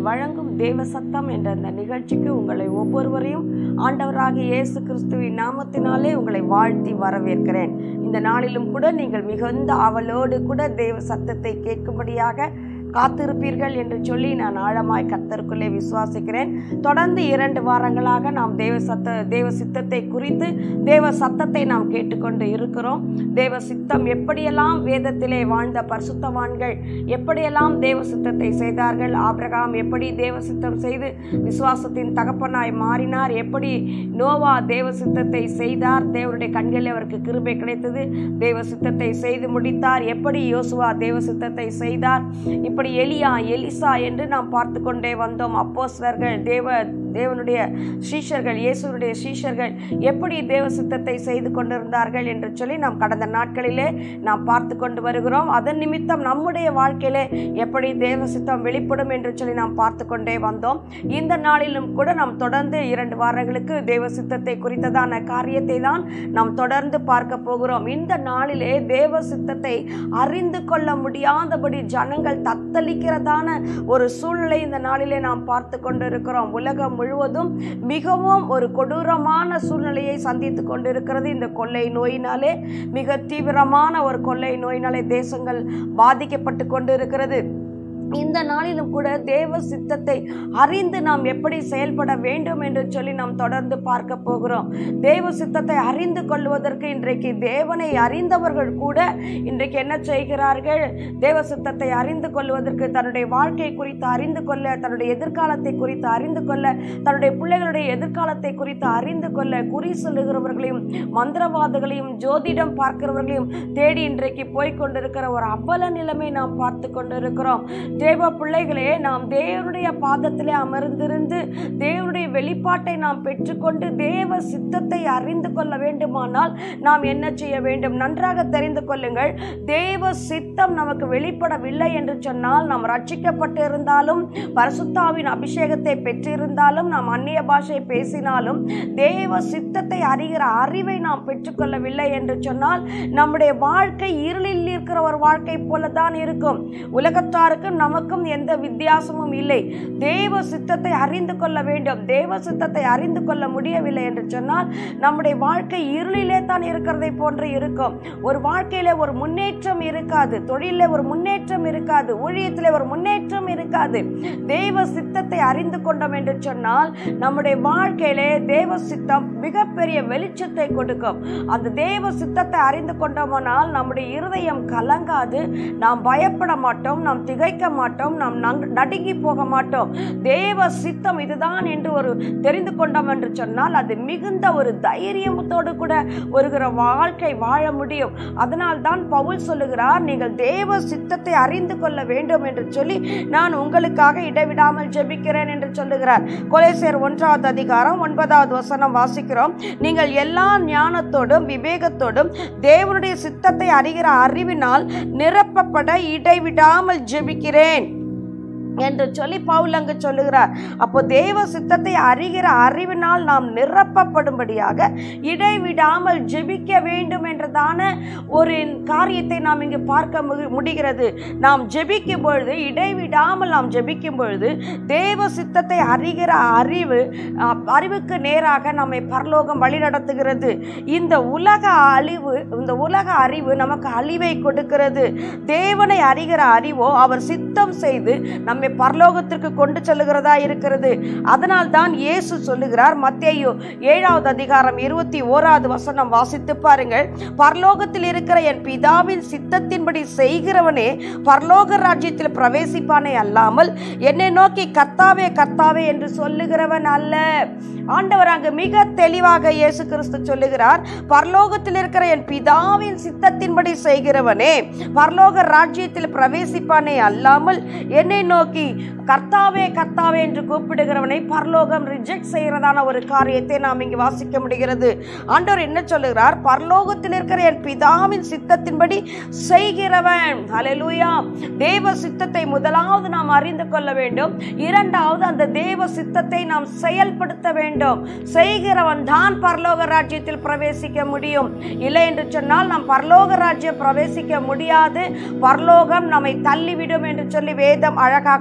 வழங்கும் தேவ சத்தம் என்ற அந்த நிகழ்ச்சிக்கு உங்களை ஒவ்வொருவரையும் ஆண்டவராகிய இயேசு கிறிஸ்துவின் நாமத்தினாலே உங்களை வாழ்த்தி வரவேற்கிறேன் இந்த நாளிலும் கூட நீங்கள் மிகுந்த ஆவலோடு கூட தேவ சத்தத்தை கேட்கும்படியாக காத்திருப்பீர்கள் என்று சொல்லி நான் ஆழமாய் கர்த்தருக்குள்ளே விசுவாசிக்கிறேன் தொடர்ந்து இரண்டு வாரங்களாக நாம் தேவ சத்த தேவ சித்தத்தை குறித்து தேவ சத்தத்தை நாம் கேட்டுக்கொண்டு இருக்கிறோம் தேவ சித்தம் எப்படியெல்லாம் வேதத்திலே வாழ்ந்த பரிசுத்தவான்கள் எப்படியெல்லாம் தேவ சித்தத்தை செய்தார்கள் ஆபிரகாம் எப்படி தேவ சித்தம் செய்து விசுவாசத்தின் தகப்பனாய் மாறினார் எப்படி நோவா தேவ சித்தத்தை செய்தார் தேவனுடைய கண்களில் அவருக்கு கிருபை கிடைத்தது தேவ சித்தத்தை செய்து முடித்தார் எப்படி யோசுவா தேவ சித்தத்தை செய்தார் இப்படி எலியா எலிசா என்று நாம் பார்த்து கொண்டே வந்தோம் அப்போஸ்லர்கள் தேவ தேவனுடைய சீஷர்கள் இயேசுனுடைய சீஷர்கள் எப்படி தேவ சித்தத்தை செய்து கொண்டிருந்தார்கள் என்று சொல்லி நாம் கடந்த நாட்களிலே நாம் பார்த்து கொண்டு வருகிறோம் அதன் நிமித்தம் நம்முடைய வாழ்க்கையிலே எப்படி தேவ சித்தம் வெளிப்படும் என்று சொல்லி நாம் பார்த்து கொண்டே வந்தோம் இந்த நாளிலும் கூட நாம் தொடர்ந்து இரண்டு வாரங்களுக்கு தேவ சித்தத்தை குறித்ததான காரியத்தை தான் நாம் தொடர்ந்து பார்க்க போகிறோம் இந்த நாளிலே தேவ சித்தத்தை அறிந்து கொள்ள முடியாதபடி ஜனங்கள் தத்தளிக்கிறதான ஒரு சூழ்நிலை இந்த நாளிலே நாம் பார்த்து கொண்டிருக்கிறோம் உலகம் முழுவதும் மிகவும் ஒரு கொடூரமான சூழ்நிலையை சந்தித்து கொண்டிருக்கிறது இந்த கொள்ளை நோயினாலே மிக தீவிரமான ஒரு கொள்ளை நோயினாலே தேசங்கள் பாதிக்கப்பட்டு கொண்டிருக்கிறது இந்த நாளிலும் கூட தேவ சித்தத்தை அறிந்து நாம் எப்படி செயல்பட வேண்டும் என்று சொல்லி நாம் தொடர்ந்து பார்க்க போகிறோம் தேவ சித்தத்தை அறிந்து கொள்வதற்கு இன்றைக்கு தேவனை அறிந்தவர்கள் கூட இன்றைக்கு என்ன செய்கிறார்கள் தேவ சித்தத்தை அறிந்து கொள்வதற்கு தன்னுடைய வாழ்க்கை குறித்து அறிந்து கொள்ள தன்னுடைய எதிர்காலத்தை குறித்து அறிந்து கொள்ள தன்னுடைய பிள்ளைகளுடைய எதிர்காலத்தை குறித்து அறிந்து கொள்ள குறி சொல்லுகிறவர்களையும் மந்திரவாதிகளையும் ஜோதிடம் பார்க்கிறவர்களையும் தேடி இன்றைக்கு போய் கொண்டிருக்கிற ஒரு அவல நிலைமை நாம் பார்த்து கொண்டிருக்கிறோம் தேவ பிள்ளைகளே நாம் தேவனுடைய பாதத்திலே அமர்ந்திருந்து தேவனுடைய வெளிப்பாட்டை நாம் பெற்றுக்கொண்டு தேவ சித்தத்தை அறிந்து கொள்ள வேண்டுமானால் நாம் என்ன செய்ய வேண்டும் நன்றாக தெரிந்து கொள்ளுங்கள் தேவ சித்தம் நமக்கு வெளிப்படவில்லை என்று சொன்னால் நாம் ரட்சிக்கப்பட்டு இருந்தாலும் பரிசுத்தாவின் அபிஷேகத்தை பெற்றிருந்தாலும் நாம் அந்நிய பாஷை பேசினாலும் தேவ சித்தத்தை அறிகிற அறிவை நாம் பெற்றுக்கொள்ளவில்லை என்று சொன்னால் நம்முடைய வாழ்க்கை இருளில் இருக்கிற ஒரு வாழ்க்கை போல தான் இருக்கும் உலகத்தாருக்கும் நமக்கும் எந்த வித்தியாசமும் இல்லை தேவ சித்தத்தை அறிந்து கொள்ள வேண்டும் தேவ சித்தத்தை அறிந்து கொள்ள முடியவில்லை என்று சொன்னால் நம்முடைய வாழ்க்கை இருளிலே தான் இருக்கிறதை போன்று இருக்கும் ஒரு வாழ்க்கையில ஒரு முன்னேற்றம் இருக்காது தொழிலில் ஒரு முன்னேற்றம் இருக்காது ஊழியத்தில் ஒரு முன்னேற்றம் இருக்காது தேவ சித்தத்தை அறிந்து கொண்டோம் என்று சொன்னால் நம்முடைய வாழ்க்கையிலே தேவ சித்தம் மிகப்பெரிய வெளிச்சத்தை கொடுக்கும் அந்த தேவ சித்தத்தை அறிந்து கொண்டோமானால் நம்முடைய இருதயம் கலங்காது நாம் பயப்பட மாட்டோம் நாம் திகைக்க மாட்டோம் நாம் நங்- நடுங்கி போக மாட்டோம் தேவ சித்தம் இதுதான் என்று ஒரு தெரிந்து கொண்டோம் என்று சொன்னால் அது மிகுந்த ஒரு தைரியத்தோடு கூட வருகிற வாழ்க்கை வாழ முடியும் அதனால் தான் பவுல் சொல்லுகிறார் நீங்கள் தேவ சித்தத்தை அறிந்து கொள்ள வேண்டும் என்று சொல்லி நான் உங்களுக்காக இடைவிடாமல் ஜெபிக்கிறேன் என்று சொல்லுகிறார் கொலேசியர் ஒன்றாவது அதிகாரம் ஒன்பதாவது வசனம் வாசிக்கிறோம் நீங்கள் எல்லா ஞானத்தோடும் விவேகத்தோடும் தேவனுடைய சித்தத்தை அறிகிற அறிவினால் நிரப்பப்பட இடைவிடாமல் ஜெபிக்கிறேன் என்று சொல்லி பவுல் அங்கு சொல்லுகிறார் அப்போ தேவ சித்தத்தை அறிகிற அறிவினால் நாம் நிரப்பப்படும்படியாக இடைவிடாமல் ஜெபிக்க வேண்டும் என்றதான ஒரு காரியத்தை நாம் இங்கு பார்க்க மு- முடிகிறது நாம் ஜெபிக்கும் பொழுது இடைவிடாமல் நாம் ஜெபிக்கும் பொழுது தேவ சித்தத்தை அறிகிற அறிவு அஹ், அறிவுக்கு நேராக நம்மை பரலோகம் வழிநடத்துகிறது இந்த உலக அழிவு இந்த உலக அறிவு நமக்கு அழிவை கொடுக்கிறது தேவனை அறிகிற அறிவோ அவர் சித்தம் செய்து நம்மை பரலோகத்திற்கு கொண்டு செல்லுகிறதா இருக்கிறது அதனால் தான் இயேசு சொல்லுகிறார் மத்தேயு ஏழாவது அதிகாரம் இருபத்தி ஓராவது வசனம் வாசித்து பாருங்கள் பரலோகத்தில் இருக்கிற என் பிதாவின் சித்தத்தின்படி செய்கிறவனே பரலோக ராஜ்யத்தில் பிரவேசிப்பானே அல்லாமல் என்னை நோக்கி கர்த்தாவே கர்த்தாவே என்று சொல்லுகிறவன் அல்ல ஆண்டவர் அங்கு மிக தெளிவாக இயேசு கிறிஸ்து சொல்லுகிறார் பரலோகத்தில் இருக்கிற என் பிதாவின் சித்தத்தின்படி செய்கிறவனே பரலோக ராஜ்யத்தில் பிரவேசிப்பானே அல்லாமல் என்னை நோக்கி கர்த்தாவே கர்த்தாவே என்று கூப்பிடுகிறவனை பரலோகம் ரிஜெக்ட் செய்கிறதான ஒரு காரியத்தை நாம் இங்கு வாசிக்க முடிகிறது ஆண்டவர் என்ன சொல்லுகிறார் பரலோகத்தில் இருக்கிற என் பிதாவின் சித்தத்தின்படி செய்கிறவன் ஹalleluya தேவ சித்தத்தை முதலாவது நாம் அறிந்து கொள்ள வேண்டும் இரண்டாவது அந்த தேவ சித்தத்தை நாம் செயல்படுத்த வேண்டும் செய்கிறவன் தான் பரலோக ராஜ்யத்தில் பிரவேசிக்க முடியும் இல்லை என்று சொன்னால் நாம் பரலோக ராஜ்யம் பிரவேசிக்க முடியாது பரலோகம் நம்மை தள்ளிவிடும் என்று சொல்லி வேதம் அழகாக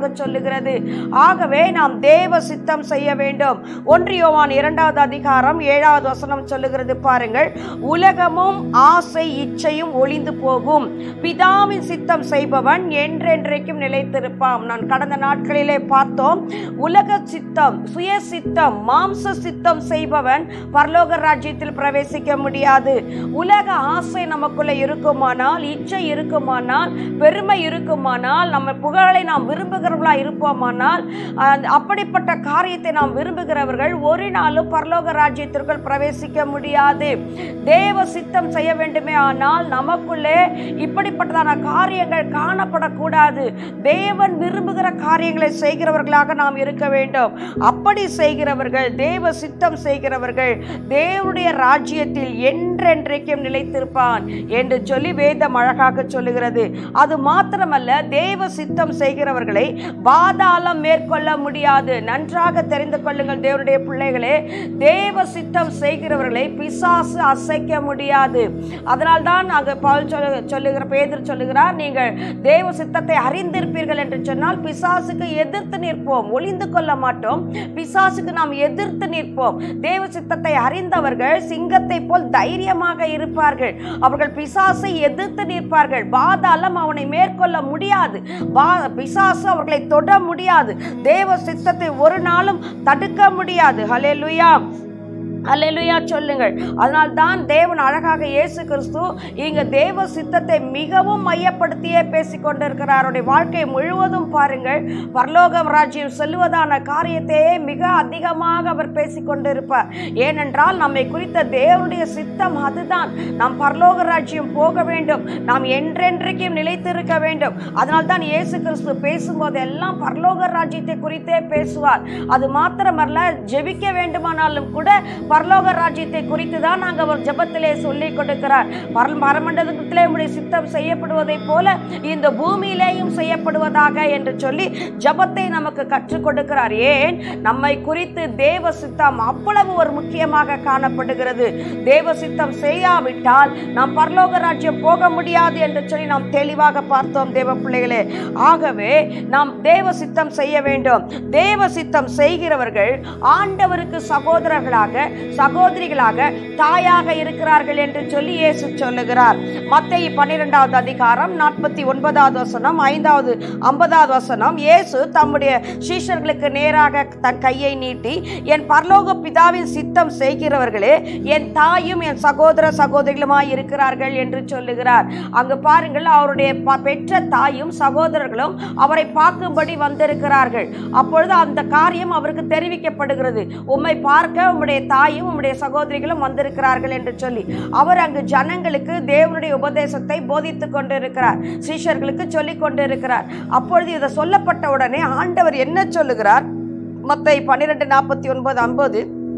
அழகாக சொல்லுகிறது ஆகவே நாம் தேவ சித்தம் செய்ய வேண்டும் ஒன்றியோவான் இரண்டாவது அதிகாரம் ஏழாவது வசனம் சொல்லுகிறது பாருங்கள் உலகமும் ஆசை இச்சையும் ஒளிந்து போகும் பிதாவின் சித்தம் செய்பவன் என்றென்றைக்கும் நிலைத்திருப்பான் நான் கடந்த நாட்களிலே பார்த்தோம் உலக சித்தம் சுய சித்தம் மாம்ச சித்தம் செய்பவன் பரலோக ராஜ்யத்தில் பிரவேசிக்க முடியாது உலக ஆசை நமக்குள்ள இருக்குமானால் இச்சை இருக்குமானால் பெருமை இருக்குமானால் நம்ம புகழை நாம் விரும்புகிறவர்களா இருப்போமானால் அந்த- அப்படிப்பட்ட காரியத்தை நாம் விரும்புகிறவர்கள் ஒரு நாளும் பரலோக ராஜ்யத்திற்குள் பிரவேசிக்க முடியாது தேவ சித்தம் செய்ய வேண்டுமே ஆனால் நமக்குள்ளே இப்படிப்பட்டதான காரியங்கள் காணப்படக்கூடாது தேவன் விரும்புகிற காரியங்களை செய்கிறவர்களாக நாம் இருக்க வேண்டும் அப்படி செய்கிறவர்கள் தேவ சித்தம் செய்கிறவர்கள் தேவனுடைய ராஜ்யத்தில் என்றென்றைக்கும் நிலைத்திருப்பான் என்று சொல்லி வேதம் அழகாக சொல்லுகிறது அது மாத்திரமல்ல தேவ சித்தம் செய்கிறவர்களை பாதாளம் மேற்கொள்ள முடியாது நன்றாக தெரிந்து கொள்ளுங்கள் தேவனுடைய பிள்ளைகளே தேவ சித்தம் செய்கிறவர்களை பிசாசு அசைக்க முடியாது அதனால்தான் அங்கு பவுல் சொல்ல சொல்லுகிற பேதர் சொல்லுகிறார் நீங்கள் தேவ சித்தத்தை அறிந்திருப்பீர்கள் என்று சொன்னால் பிசாசுக்கு எதிர்த்து நிற்போம் ஒளிந்து கொள்ள மாட்டோம் பிசாசுக்கு நாம் எதிர்த்து நிற்போம் தேவ சித்தத்தை அறிந்தவர்கள் சிங்கத்தை போல் தைரியமாக இருப்பார்கள் அவர்கள் பிசாசை எதிர்த்து நிற்பார்கள் பாதாளம் அவனை மேற்கொள்ள முடியாது பா பிசாசு அவர்களை தொட முடியாது தேவ சித்தத்தை ஒரு நாளும் தடுக்க முடியாது ஹalleluya அல்லேலூயா சொல்லுங்கள் அதனால் தான் தேவன் அழகாக இயேசு கிறிஸ்து இங்க தேவ சித்தத்தை மிகவும் மையப்படுத்தியே பேசிக் கொண்டிருக்கிறார் அவருடைய வாழ்க்கை முழுவதும் பாருங்கள் பரலோக ராஜ்யம் செல்வதான காரியத்தையே மிக அதிகமாக அவர் பேசிக் கொண்டிருப்பார் ஏனென்றால் நம்மை குறித்த தேவனுடைய சித்தம் அதுதான் நாம் பரலோக ராஜ்யம் போக வேண்டும் நாம் என்றென்றைக்கும் நிலைத்திருக்க வேண்டும் அதனால் தான் இயேசு கிறிஸ்து பேசும்போது எல்லாம் பரலோக ராஜ்யத்தை குறித்தே பேசுவார் அது மாத்திரமல்ல ஜெபிக்க வேண்டுமானாலும் கூட பரலோக ராஜ்யத்தை குறித்து தான் நாங்கள் அவர் ஜெபத்திலே சொல்லி கொடுக்கிறார் பர பரமண்டலத்திலே உடைய சித்தம் செய்யப்படுவதைப் போல இந்த பூமியிலேயும் செய்யப்படுவதாக என்று சொல்லி ஜெபத்தை நமக்கு கற்றுக் கொடுக்கிறார் ஏன் நம்மை குறித்து தேவ சித்தம் அவ்வளவு ஒரு முக்கியமாக காணப்படுகிறது தேவ சித்தம் செய்யாவிட்டால் நாம் பரலோக ராஜ்யம் போக முடியாது என்று சொல்லி நாம் தெளிவாக பார்த்தோம் தேவ பிள்ளைகளே ஆகவே நாம் தேவ சித்தம் செய்ய வேண்டும் தேவ சித்தம் செய்கிறவர்கள் ஆண்டவருக்கு சகோதரர்களாக சகோதரிகளாக தாயாக இருக்கிறார்கள் என்று சொல்லி இயேசு சொல்லுகிறார் மத்தேயு பன்னிரெண்டாவது அதிகாரம் நாற்பத்தி ஒன்பதாவது வசனம் ஐந்தாவது ஐம்பதாவது வசனம் இயேசு தம்முடைய சீஷர்களுக்கு நேராக தன் கையை நீட்டி என் பரலோக பிதாவின் சித்தம் செய்கிறவர்களே என் தாயும் என் சகோதர சகோதரிகளுமாய் இருக்கிறார்கள் என்று சொல்லுகிறார் அங்கு பாருங்கள் அவருடைய ப- பெற்ற தாயும் சகோதரர்களும் அவரை பார்க்கும்படி வந்திருக்கிறார்கள் அப்பொழுது அந்த காரியம் அவருக்கு தெரிவிக்கப்படுகிறது உம்மை பார்க்க உம்முடைய தாயும் உம்முடைய சகோதரிகளும் வந்திருக்கிறார்கள் என்று சொல்லி அவர் அங்கு ஜனங்களுக்கு தேவனுடைய உபதேசத்தை போதித்துக் கொண்டிருக்கிறார் சீஷர்களுக்கு சொல்லிக் கொண்டிருக்கிறார் அப்பொழுது இதை சொல்லப்பட்ட உடனே ஆண்டவர் என்ன சொல்லுகிறார் மத்தை பன்னிரெண்டு நாற்பத்தி ஒன்பது ஐம்பது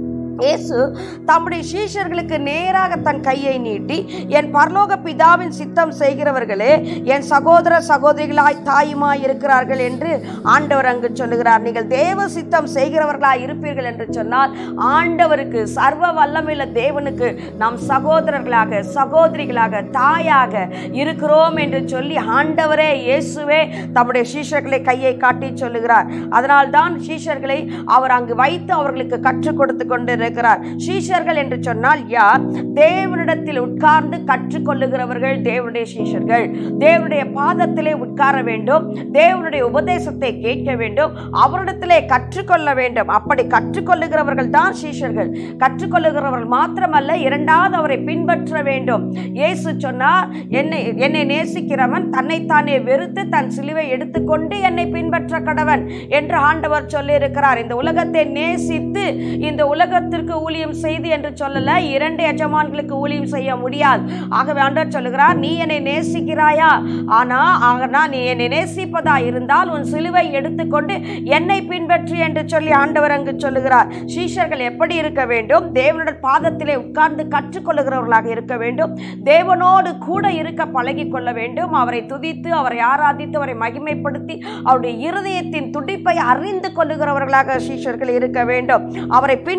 இயேசு தம்முடைய சீஷர்களுக்கு நேராக தன் கையை நீட்டி என் பரலோக பிதாவின் சித்தம் செய்கிறவர்களே என் சகோதர சகோதரிகளாய் தாயுமாய் இருக்கிறார்கள் என்று ஆண்டவர் அங்கு சொல்லுகிறார் நீங்கள் தேவ சித்தம் செய்கிறவர்களாய் இருப்பீர்கள் என்று சொன்னால் ஆண்டவருக்கு சர்வ வல்லமையுள்ள தேவனுக்கு நாம் சகோதரர்களாக சகோதரிகளாக தாயாக இருக்கிறோம் என்று சொல்லி ஆண்டவரே இயேசுவே தம்முடைய சீஷர்களை கையை காட்டி சொல்லுகிறார் அதனால்தான் சீஷர்களை அவர் அங்கு வைத்து அவர்களுக்கு கற்றுக் கொடுத்து கொண்டிருக்கிறார் சீஷர்கள் என்று சொன்னால் யார் தேவனிடத்தில் உட்கார்ந்து கற்றுக்கொள்ளுகிறவர்கள் தேவனுடைய சீஷர்கள் தேவனுடைய பாதத்திலே உட்கார வேண்டும் தேவனுடைய உபதேசத்தை கேட்க வேண்டும் அவரிடத்திலே கற்றுக்கொள்ள வேண்டும் அப்படி கற்றுக்கொள்ளுகிறவர்கள் தான் சீஷர்கள் கற்றுக்கொள்ளுகிறவர்கள் மாத்திரமல்ல இரண்டாவது அவரை பின்பற்ற வேண்டும் இயேசு சொன்னார் என்னை என்னை நேசிக்கிறவன் தன்னைத்தானே வெறுத்து தன் சிலுவை எடுத்துக்கொண்டு என்னை பின்பற்ற கடவன் என்று ஆண்டவர் சொல்லியிருக்கிறார் இந்த உலகத்தை நேசித்து இந்த உலகத்திற்கு ஊழியம் செய்து என்று சொல்லல இரண்டு எஜமான்களுக்கு ஊழியம் செய்ய முடியாது ஆகவே ஆண்டவர் சொல்லுகிறார் நீ என்னை நேசிக்கிறாயா ஆனா ஆகனா நீ என்னை நேசிப்பதா இருந்தால் உன் சிலுவை எடுத்துக்கொண்டு என்னை பின்பற்று என்று சொல்லி ஆண்டவர் அங்கு சொல்லுகிறார் சீஷர்கள் எப்படி இருக்க வேண்டும் தேவனுடைய பாதத்திலே உட்கார்ந்து கற்றுக்கொள்ளுகிறவர்களாக இருக்க வேண்டும் தேவனோடு கூட இருக்க பழகி கொள்ள வேண்டும் அவரை துதித்து அவரை ஆராதித்து அவரை மகிமைப்படுத்தி அவருடைய இருதயத்தின் துடிப்பை அறிந்து கொள்ளுகிறவர்களாக சீஷர்கள் இருக்க வேண்டும் அவரை பின்பற்றுகிற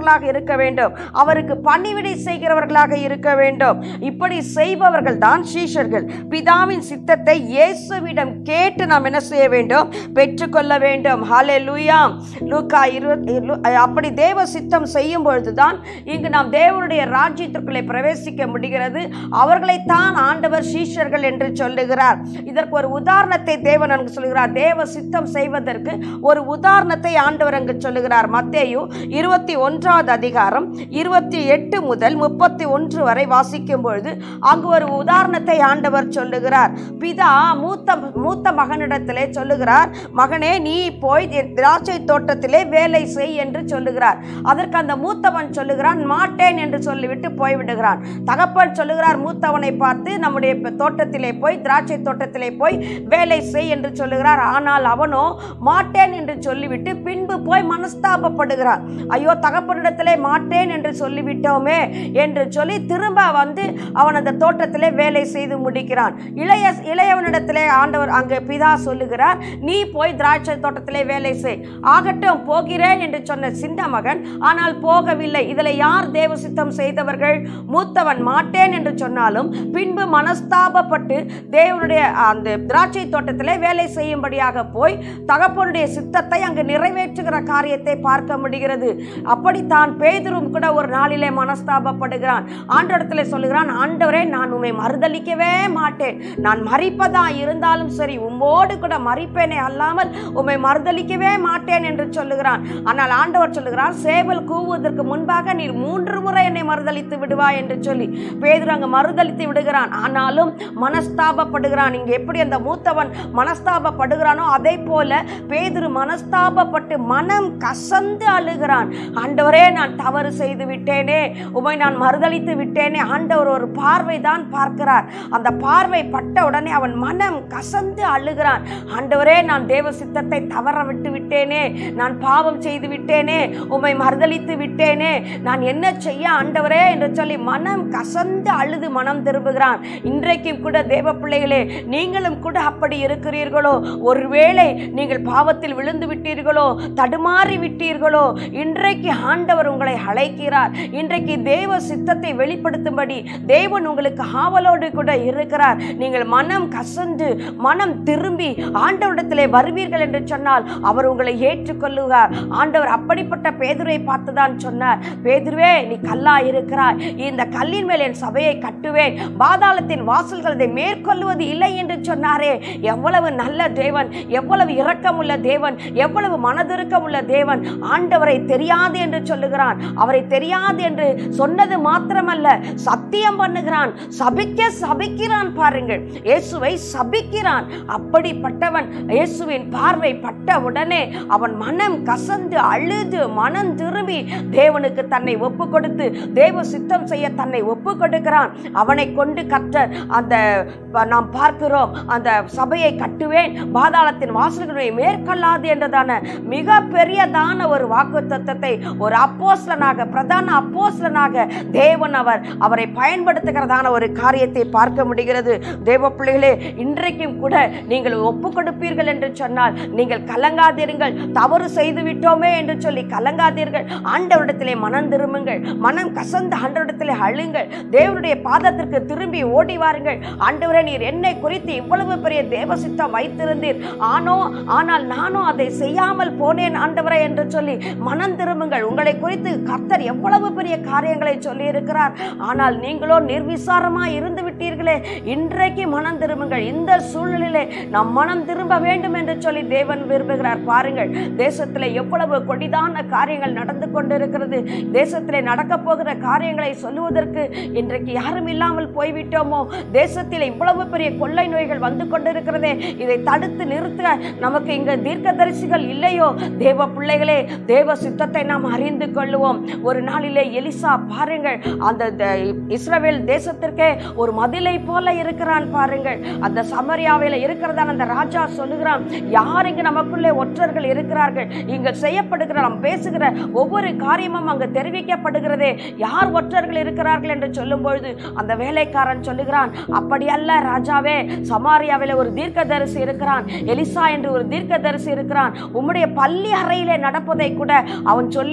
செய்கிறவர்களாக இருக்க வேண்டும் அவருக்கு பணிவிடை செய்கிறவர்களாக இருக்க வேண்டும் இப்படி செய்பவர்கள் தான் சீஷர்கள் பிதாவின் சித்தத்தை இயேசுவிடம் கேட்டு நாம் என்ன செய்ய வேண்டும் பெற்றுக்கொள்ள வேண்டும் ஹலே லூயா லூக்கா இருபத்தி அப்படி தேவ சித்தம் செய்யும் பொழுதுதான் இங்கு நாம் தேவனுடைய ராஜ்யத்திற்குள்ளே பிரவேசிக்க முடிகிறது அவர்களைத்தான் ஆண்டவர் சீஷர்கள் என்று சொல்லுகிறார் இதற்கு ஒரு உதாரணத்தை தேவன் அங்கு சொல்கிறார் தேவ சித்தம் செய்வதற்கு ஒரு உதாரணத்தை ஆண்டவர் அங்கு சொல்லுகிறார் மத்தேயு இருபத்தி ஒன்றாவது அதிகாரம் இருபத்தி எட்டு முதல் முப்பத்தி ஒன்று வரை வாசிக்கும் பொழுது அங்கு ஒரு உதாரணத்தை ஆண்டவர் சொல்லுகிறார் பிதா மூத்த மூத்த மகனிடத்திலே சொல்லுகிறார் மகனே நீ போய் என் திராட்சை தோட்டத்திலே வேலை செய் என்று சொல்லுகிறார் அதற்கு அந்த மூத்தவன் சொல்லுகிறான் மாட்டேன் என்று சொல்லிவிட்டு போய்விடுகிறான் தகப்பன் சொல்லுகிறார் மூத்தவனை பார்த்து நம்முடைய ப- தோட்டத்திலே போய் திராட்சை தோட்டத்திலே போய் வேலை செய் என்று சொல்லுகிறார் ஆனால் அவனோ மாட்டேன் என்று சொல்லிவிட்டு பின்பு போய் மனஸ்தாபப்படுகிறான் ஐயோ தகப்பனிடத்திலே மாட்டேன் என்று சொல்லிவிட்டோமே என்று சொல்லி திரும்ப வந்து அவன் அந்த தோட்டத்திலே வேலை செய்து முடிக்கிறான் இளைய இளையவனிடத்திலே ஆண்டவர் அங்கே பிதா சொல்லுகிறார் நீ போய் திராட்சை தோட்டத்திலே வேலை செய் ஆகட்டும் போகிறேன் என்று சொன்ன சின்ன மகன் ஆனால் போகவில்லை இதில் யார் தேவ சித்தம் செய்தவர்கள் மூத்தவன் மாட்டேன் என்று சொன்னாலும் பின்பு மனஸ்தாபப்பட்டு தேவனுடைய அந்த திராட்சை தோட்டத்திலே வேலை செய்யும்படியாக போய் தகப்பனுடைய சித்தத்தை அங்கு நிறைவேற்றுகிற காரியத்தை பார்க்க முடிகிறது அப்படித்தான் பேதுரும் கூட ஒரு நாளிலே மனஸ்தாபப்படுகிறான் ஆண்டவரத்திலே சொல்லுகிறான் ஆண்டவரே நான் உம்மை மறுதலிக்கவே மாட்டேன் நான் மறிப்பதா இருந்தாலும் சரி உம்மோடு கூட மறிப்பேனே அல்லாமல் உம்மை மறுதலிக்கவே மாட்டேன் என்று சொல்லுகிறான் ஆனால் ஆண்டவர் சொல்லுகிறார் சேவல் கூவுவதற்கு முன்பாக நீர் மூன்று முறை என்னை மறுதலித்து விடுவாய் என்று சொல்லி பேதுரு அங்கு மறுதலித்து விடுகிறான் ஆனாலும் மனஸ்தாபப்படுகிறான் இங்கே எப்படி அந்த மூத்தவன் மனஸ்தாபப்படுகிறானோ அதே போல பேதுரு மனஸ்தாபப்பட்டு மனம் கசந்து அழுகிறான் ஆண்டவரே நான் தவறு செய்து விட்டேனே உமை நான் மறுதலித்து விட்டேனே ஆண்டவர் ஒரு பார்வை தான் பார்க்கிறார் அந்த பார்வை பட்ட உடனே அவன் மனம் கசந்து அழுகிறான் ஆண்டவரே நான் தேவ சித்தத்தை தவற விட்டு விட்டேனே நான் பாவம் செய்து விட்டேனே உம்மை மறுதலித்து விட்டேனே நான் என்ன செய்ய ஆண்டவரே என்று சொல்லி மனம் கசந்து அழுது மனம் திரும்புகிறான் இன்றைக்கும் கூட தேவ பிள்ளைகளே நீங்களும் கூட அப்படி இருக்கிறீர்களோ ஒருவேளை நீங்கள் பாவத்தில் விழுந்து விட்டீர்களோ தடுமாறி விட்டீர்களோ இன்றைக்கு ஆண்டவர் உங்களை அழைக்கிறார் இன்றைக்கு தேவ சித்தத்தை வெளிப்படுத்தும்படி தேவன் உங்களுக்கு ஆவலோடு கூட இருக்கிறார் நீங்கள் மனம் கசந்து மனம் திரும்பி ஆண்டவரிடத்திலே வருவீர்கள் என்று சொன்னால் அவர் உங்களை ஏற்றுக்கொள்ளுவார் ஆண்டவர் அப்படிப்பட்ட பேதுரை பார்த்துதான் சொன்னார் பேதுருவே நீ கல்லா இருக்கிறாய் இந்த கல்லின் மேல் என் சபையை கட்டுவேன் பாதாளத்தின் வாசல்கள் அதை மேற்கொள்வது இல்லை என்று சொன்னாரே எவ்வளவு நல்ல தேவன் எவ்வளவு இரக்கமுள்ள தேவன் எவ்வளவு மனதிருக்கமுள்ள தேவன் ஆண்டவரை தெரியாது என்று சொல்லுகிறான் அவரை தெரியாது என்று சொன்னது மாத்திரமல்ல சத்தியம் பண்ணுகிறான் சபிக்க சபிக்கிறான் பாருங்கள் இயேசுவை சபிக்கிறான் அப்படிப்பட்டவன் இயேசுவின் பார்வை பட்ட உடனே அவன் மனம் கசந்து அழுது மனம் திரும்பி தேவனுக்கு தன்னை ஒப்பு கொடுத்து தேவ சித்தம் செய்ய தன்னை ஒப்பு கொடுக்கிறான் அவனை கொண்டு கற்ற அந்த ப- நாம் பார்க்கிறோம் அந்த சபையை கட்டுவேன் பாதாளத்தின் வாசல்களை மேற்கொள்ளாது என்றதான மிக பெரியதான ஒரு வாக்கு தத்தத்தை ஒரு அப்போஸ்லனாக பிரதான அப்போஸ்லனாக தேவன் அவர் அவரை பயன்படுத்துகிறதான ஒரு காரியத்தை பார்க்க முடிகிறது தேவ பிள்ளைகளே இன்றைக்கும் கூட நீங்கள் ஒப்பு கொடுப்பீர்கள் என்று சொன்னால் நீங்கள் கலங்காதிருங்கள் தவறு செய்து விட்டோமே என்று சொல்லி கலங்காதீர்கள் ஆண்டவரிடத்திலே மனம் திரும்புங்கள் மனம் கசந்து ஆண்டவரிடத்திலே அழுங்கள் தேவனுடைய பாதத்திற்கு திரும்பி ஓடி வாருங்கள் ஆண்டவரே நீர் என்னை குறித்து இவ்வளவு பெரிய தேவ சித்தம் வைத்திருந்தீர் ஆனோ ஆனால் நானோ அதை செய்யாமல் போனேன் ஆண்டவரே என்று சொல்லி மனம் திரும்புங்கள் உங்களை குறித்து கர்த்தர் எவ்வளவு பெரிய காரியங்களை சொல்லி இருக்கிறார் ஆனால் நீங்களோ நிர்விசாரமாய் இருந்து விட்டீர்களே இன்றைக்கு மனம் திரும்புங்கள் இந்த சூழ்நிலையிலே நாம் மனம் திரும்ப வேண்டும் என்று சொல்லி தேவன் விரும்புகிறார் பாருங்கள் தேசத்தில் எவ்வளவு கொடிதான காரியங்கள் நடந்து கொண்டிருக்கிறது தேசத்திலே நடக்க போகிற காரியங்களை சொல்லுவதற்கு இன்றைக்கு யாரும் இல்லாமல் போய்விட்டோமோ தேசத்தில் இவ்வளவு பெரிய கொள்ளை நோய்கள் வந்து கொண்டிருக்கிறதே இதை தடுத்து நிறுத்த நமக்கு இங்க தீர்க்கதரிசிகள் இல்லையோ தேவ பிள்ளைகளே தேவ சித்தத்தை நாம் அறிந்து கொள்ளுவோம் ஒரு நாளிலே எலிசா பாருங்கள் அந்த த- இஸ்ரவேல் தேசத்திற்கே ஒரு மதிலை போல இருக்கிறான் பாருங்கள் அந்த சமரியாவில் இருக்கிறதான அந்த ராஜா சொல்லுகிறான் யார் இங்கு நமக்குள்ளே ஒற்றர்கள் இருக்கிறார்கள் இங்க செய்யப்படுகிற நாம் பேசுகிற ஒவ்வொரு காரியமும் அங்கு தெரிவிக்கப்படுகிறதே யார் ஒற்றர்கள் இருக்கிறார்கள் என்று சொல்லும் பொழுது அந்த வேலைக்காரன் சொல்லுகிறான் அப்படி அல்ல ராஜாவே சமாரியாவில் ஒரு தீர்க்கதரிசி இருக்கிறான் எலிசா என்று ஒரு தீர்க்கதரிசி இருக்கிறான் உம்முடைய பள்ளி அறையிலே நடப்பதை கூட அவன் சொல்லிவிடுவான்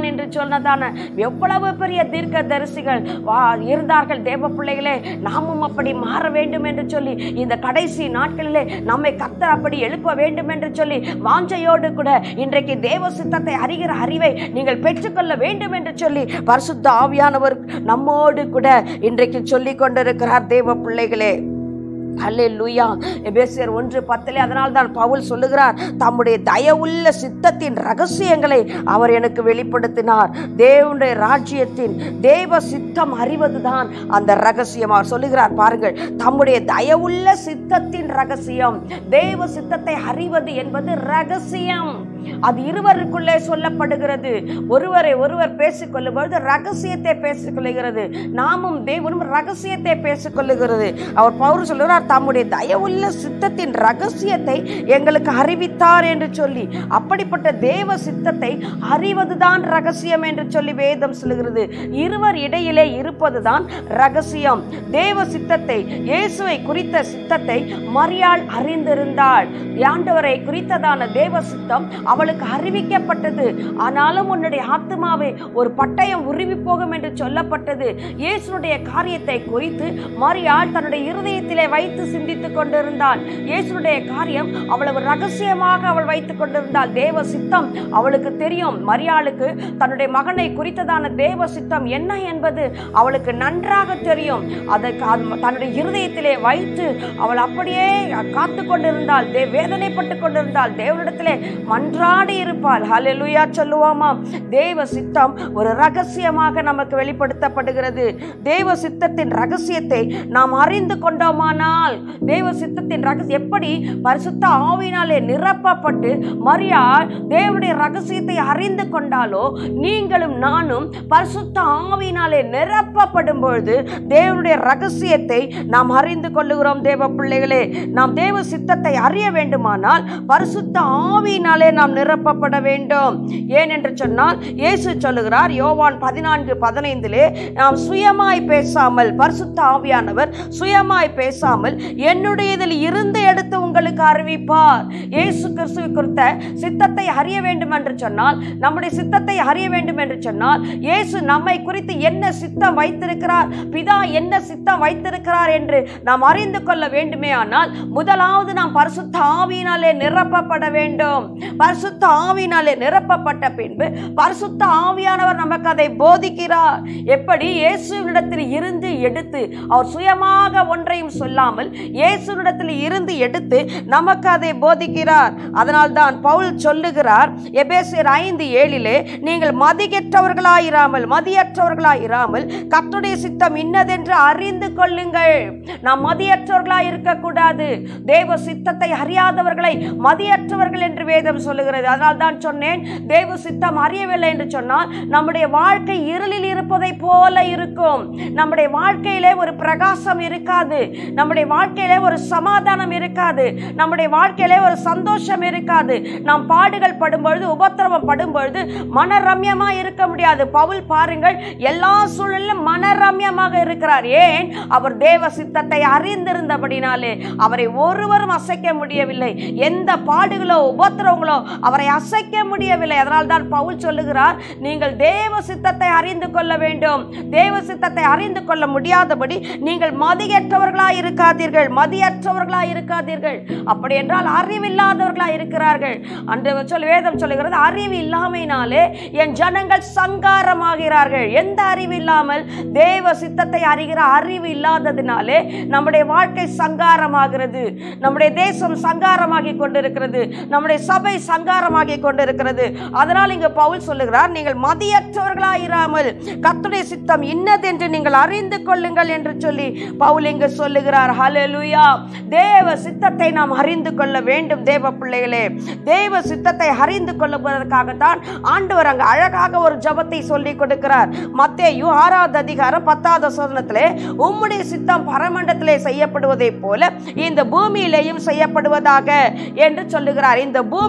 வருவான் என்று சொன்னதான எவ்வளவு பெரிய தீர்க்க தரிசிகள் வா இருந்தார்கள் தேவ பிள்ளைகளே நாமும் அப்படி மாற வேண்டும் என்று சொல்லி இந்த கடைசி நாட்களிலே நம்மை கத்தர் அப்படி எழுப்ப வேண்டும் என்று சொல்லி வாஞ்சையோடு கூட இன்றைக்கு தேவ சித்தத்தை அறிகிற அறிவை நீங்கள் பெற்றுக்கொள்ள வேண்டும் என்று சொல்லி பரிசுத்த ஆவியானவர் நம்மோடு கூட இன்றைக்கு சொல்லிக் கொண்டிருக்கிறார் தேவ பிள்ளைகளே அல்லேலூயா எபேசியர் ஒன்று பத்திலே அதனால் தான் பவுல் சொல்லுகிறார் தம்முடைய தயவுள்ள சித்தத்தின் ரகசியங்களை அவர் எனக்கு வெளிப்படுத்தினார் தேவனுடைய ராஜ்யத்தின் தேவ சித்தம் அறிவதுதான் அந்த ரகசியம் அவர் சொல்லுகிறார் பாருங்கள் தம்முடைய தயவுள்ள சித்தத்தின் ரகசியம் தேவ சித்தத்தை அறிவது என்பது ரகசியம் அது இருவருக்குள்ளே சொல்லப்படுகிறது ஒருவரை ஒருவர் பேசிக்கொள்ளும் பொழுது ரகசியத்தை பேசிக்கொள்ளுகிறது நாமும் தேவனும் ரகசியத்தை பேசிக்கொள்ளுகிறது அவர் பவுர் சொல்லுகிறார் தம்முடைய தயவுள்ள சித்தத்தின் ரகசியத்தை எங்களுக்கு அறிவித்தார் என்று சொல்லி அப்படிப்பட்ட தேவ சித்தத்தை அறிவதுதான் ரகசியம் என்று சொல்லி வேதம் சொல்லுகிறது இருவர் இடையிலே இருப்பதுதான் ரகசியம் தேவ சித்தத்தை இயேசுவை குறித்த சித்தத்தை மரியாள் அறிந்திருந்தாள் ஆண்டவரை குறித்ததான தேவ சித்தம் அவளுக்கு அறிவிக்கப்பட்டது ஆனாலும் உன்னுடைய ஆத்மாவை ஒரு பட்டயம் உருவி போகும் என்று சொல்லப்பட்டது இயேசுனுடைய காரியத்தை குறித்து மரியாள் தன்னுடைய இருதயத்திலே வைத்து சிந்தித்துக் கொண்டிருந்தாள் இயேசுனுடைய காரியம் அவ்வளவு ரகசியமாக அவள் வைத்துக் கொண்டிருந்தாள் தேவ சித்தம் அவளுக்கு தெரியும் மரியாளுக்கு தன்னுடைய மகனை குறித்ததான தேவ சித்தம் என்ன என்பது அவளுக்கு நன்றாக தெரியும் அதற்கு அது தன்னுடைய இருதயத்திலே வைத்து அவள் அப்படியே காத்து கொண்டிருந்தாள் தே வேதனைப்பட்டு கொண்டிருந்தாள் தேவனிடத்திலே மன்றாடி இருப்பாள் ஹalleluya சொல்லுவாமா தேவ சித்தம் ஒரு ரகசியமாக நமக்கு வெளிப்படுத்தப்படுகிறது தேவ சித்தத்தின் ரகசியத்தை நாம் அறிந்து கொண்டோமானால் தேவ சித்தத்தின் ரகசியம் எப்படி பரிசுத்த ஆவினாலே நிரப்பப்பட்டு மரியாள் தேவனுடைய ரகசியத்தை அறிந்து கொண்டாலோ நீங்களும் நானும் பரிசுத்த ஆவினாலே நிரப்பப்படும் பொழுது தேவனுடைய ரகசியத்தை நாம் அறிந்து கொள்ளுகிறோம் தேவ பிள்ளைகளே நாம் தேவ சித்தத்தை அறிய வேண்டுமானால் பரிசுத்த ஆவியினாலே நாம் நிரப்பப்பட வேண்டும் ஏன் என்று சொன்னால் இயேசு சொல்லுகிறார் யோவான் பதினான்கு பதினைந்திலே நாம் சுயமாய் பேசாமல் பரிசுத்த ஆவியானவர் சுயமாய் பேசாமல் என்னுடையதில் இருந்து எடுத்து உங்களுக்கு அறிவிப்பார் இயேசு கிறிஸ்துவை குறித்த சித்தத்தை அறிய வேண்டும் என்று சொன்னால் நம்முடைய சித்தத்தை அறிய வேண்டும் என்று சொன்னால் இயேசு நம்மை குறித்து என்ன சித்தம் வைத்திருக்கிறார் பிதா என்ன சித்தம் வைத்திருக்கிறார் என்று நாம் அறிந்து கொள்ள வேண்டுமே ஆனால் முதலாவது நாம் பரிசுத்த ஆவியினாலே நிரப்பப்பட வேண்டும் பரிசுத்த ஆவியினாலே நிரப்பப்பட்ட பின்பு பரிசுத்த ஆவியானவர் நமக்கு அதை போதிக்கிறார் எப்படி இயேசுவினிடத்தில் இருந்து எடுத்து அவர் சுயமாக ஒன்றையும் சொல்லாமல் இயேசுவினிடத்தில் இருந்து எடுத்து நமக்கு அதை போதிக்கிறார் அதனால்தான் பவுல் சொல்லுகிறார் எபேசியர் ஐந்து ஏழிலே நீங்கள் மதிகெற்றவர்களாயிராமல் மதியற்றவர்களாயிராமல் கர்த்தருடைய சித்தம் இன்னதென்று அறிந்து கொள்ளுங்கள் நாம் மதியற்றவர்களாய் இருக்கக்கூடாது தேவ சித்தத்தை அறியாதவர்களை மதியற்றவர்கள் என்று வேதம் சொல்லுகிறது அதனால் தான் சொன்னேன் தேவ சித்தம் அறியவில்லை என்று சொன்னால் நம்முடைய வாழ்க்கை இருளில் இருப்பதை போல இருக்கும் நம்முடைய வாழ்க்கையிலே ஒரு பிரகாசம் இருக்காது நம்முடைய வாழ்க்கையிலே ஒரு சமாதானம் இருக்காது நம்முடைய வாழ்க்கையிலே ஒரு சந்தோஷம் இருக்காது நாம் பாடுகள் படும்பொழுது உபத்திரவம் படும்பொழுது மனரம்யமா இருக்க முடியாது பவுல் பாருங்கள் எல்லா சூழலிலும் மனரம்யமாக இருக்கிறார் ஏன் அவர் தேவ சித்தத்தை அறிந்திருந்தபடினாலே அவரை ஒருவரும் அசைக்க முடியவில்லை எந்த பாடுகளோ உபத்திரவங்களோ அவரை அசைக்க முடியவில்லை அதனால் தான் பவுல் சொல்லுகிறார் நீங்கள் தேவ சித்தத்தை அறிந்து கொள்ள வேண்டும் தேவ சித்தத்தை அறிந்து கொள்ள முடியாதபடி நீங்கள் மதியற்றவர்களாய் இருக்காதீர்கள் மதியற்றவர்களாய் இருக்காதீர்கள் அப்படி என்றால் அறிவில்லாதவர்களாய் இருக்கிறார்கள் அன்று சொல் வேதம் சொல்லுகிறது அறிவு இல்லாமையினாலே என் ஜனங்கள் சங்காரமாகிறார்கள் எந்த அறிவு இல்லாமல் தேவ சித்தத்தை அறிகிற அறிவு இல்லாததினாலே நம்முடைய வாழ்க்கை சங்காரமாகிறது நம்முடைய தேசம் சங்காரமாகி கொண்டிருக்கிறது நம்முடைய சபை சங்காரமாகி கொண்டிருக்கிறது அதனால் இங்கு பவுல் சொல்லுகிறார் நீங்கள் மதியற்றவர்களாயிராமல் கர்த்தருடைய சித்தம் இன்னதென்று நீங்கள் அறிந்து கொள்ளுங்கள் என்று சொல்லி பவுல் இங்கு சொல்லுகிறார் ஹalleluya தேவ சித்தத்தை நாம் அறிந்து கொள்ள வேண்டும் தேவ பிள்ளைகளே தேவ சித்தத்தை அறிந்து கொள்ளுவதற்காகத்தான் ஆண்டவர் அங்கு அழகாக ஒரு ஜபத்தை சொல்லி கொடுக்கிறார் மத்தேயு ஆறாவது அதிகாரம் பத்தாவது சோதனத்திலே உம்முடைய சித்தம் பரமண்டத்திலே செய்யப்படுவதைப் போல இந்த பூமியிலேயும் செய்யப்படுவதாக என்று சொல்லுகிறார் இந்த பூமியிலே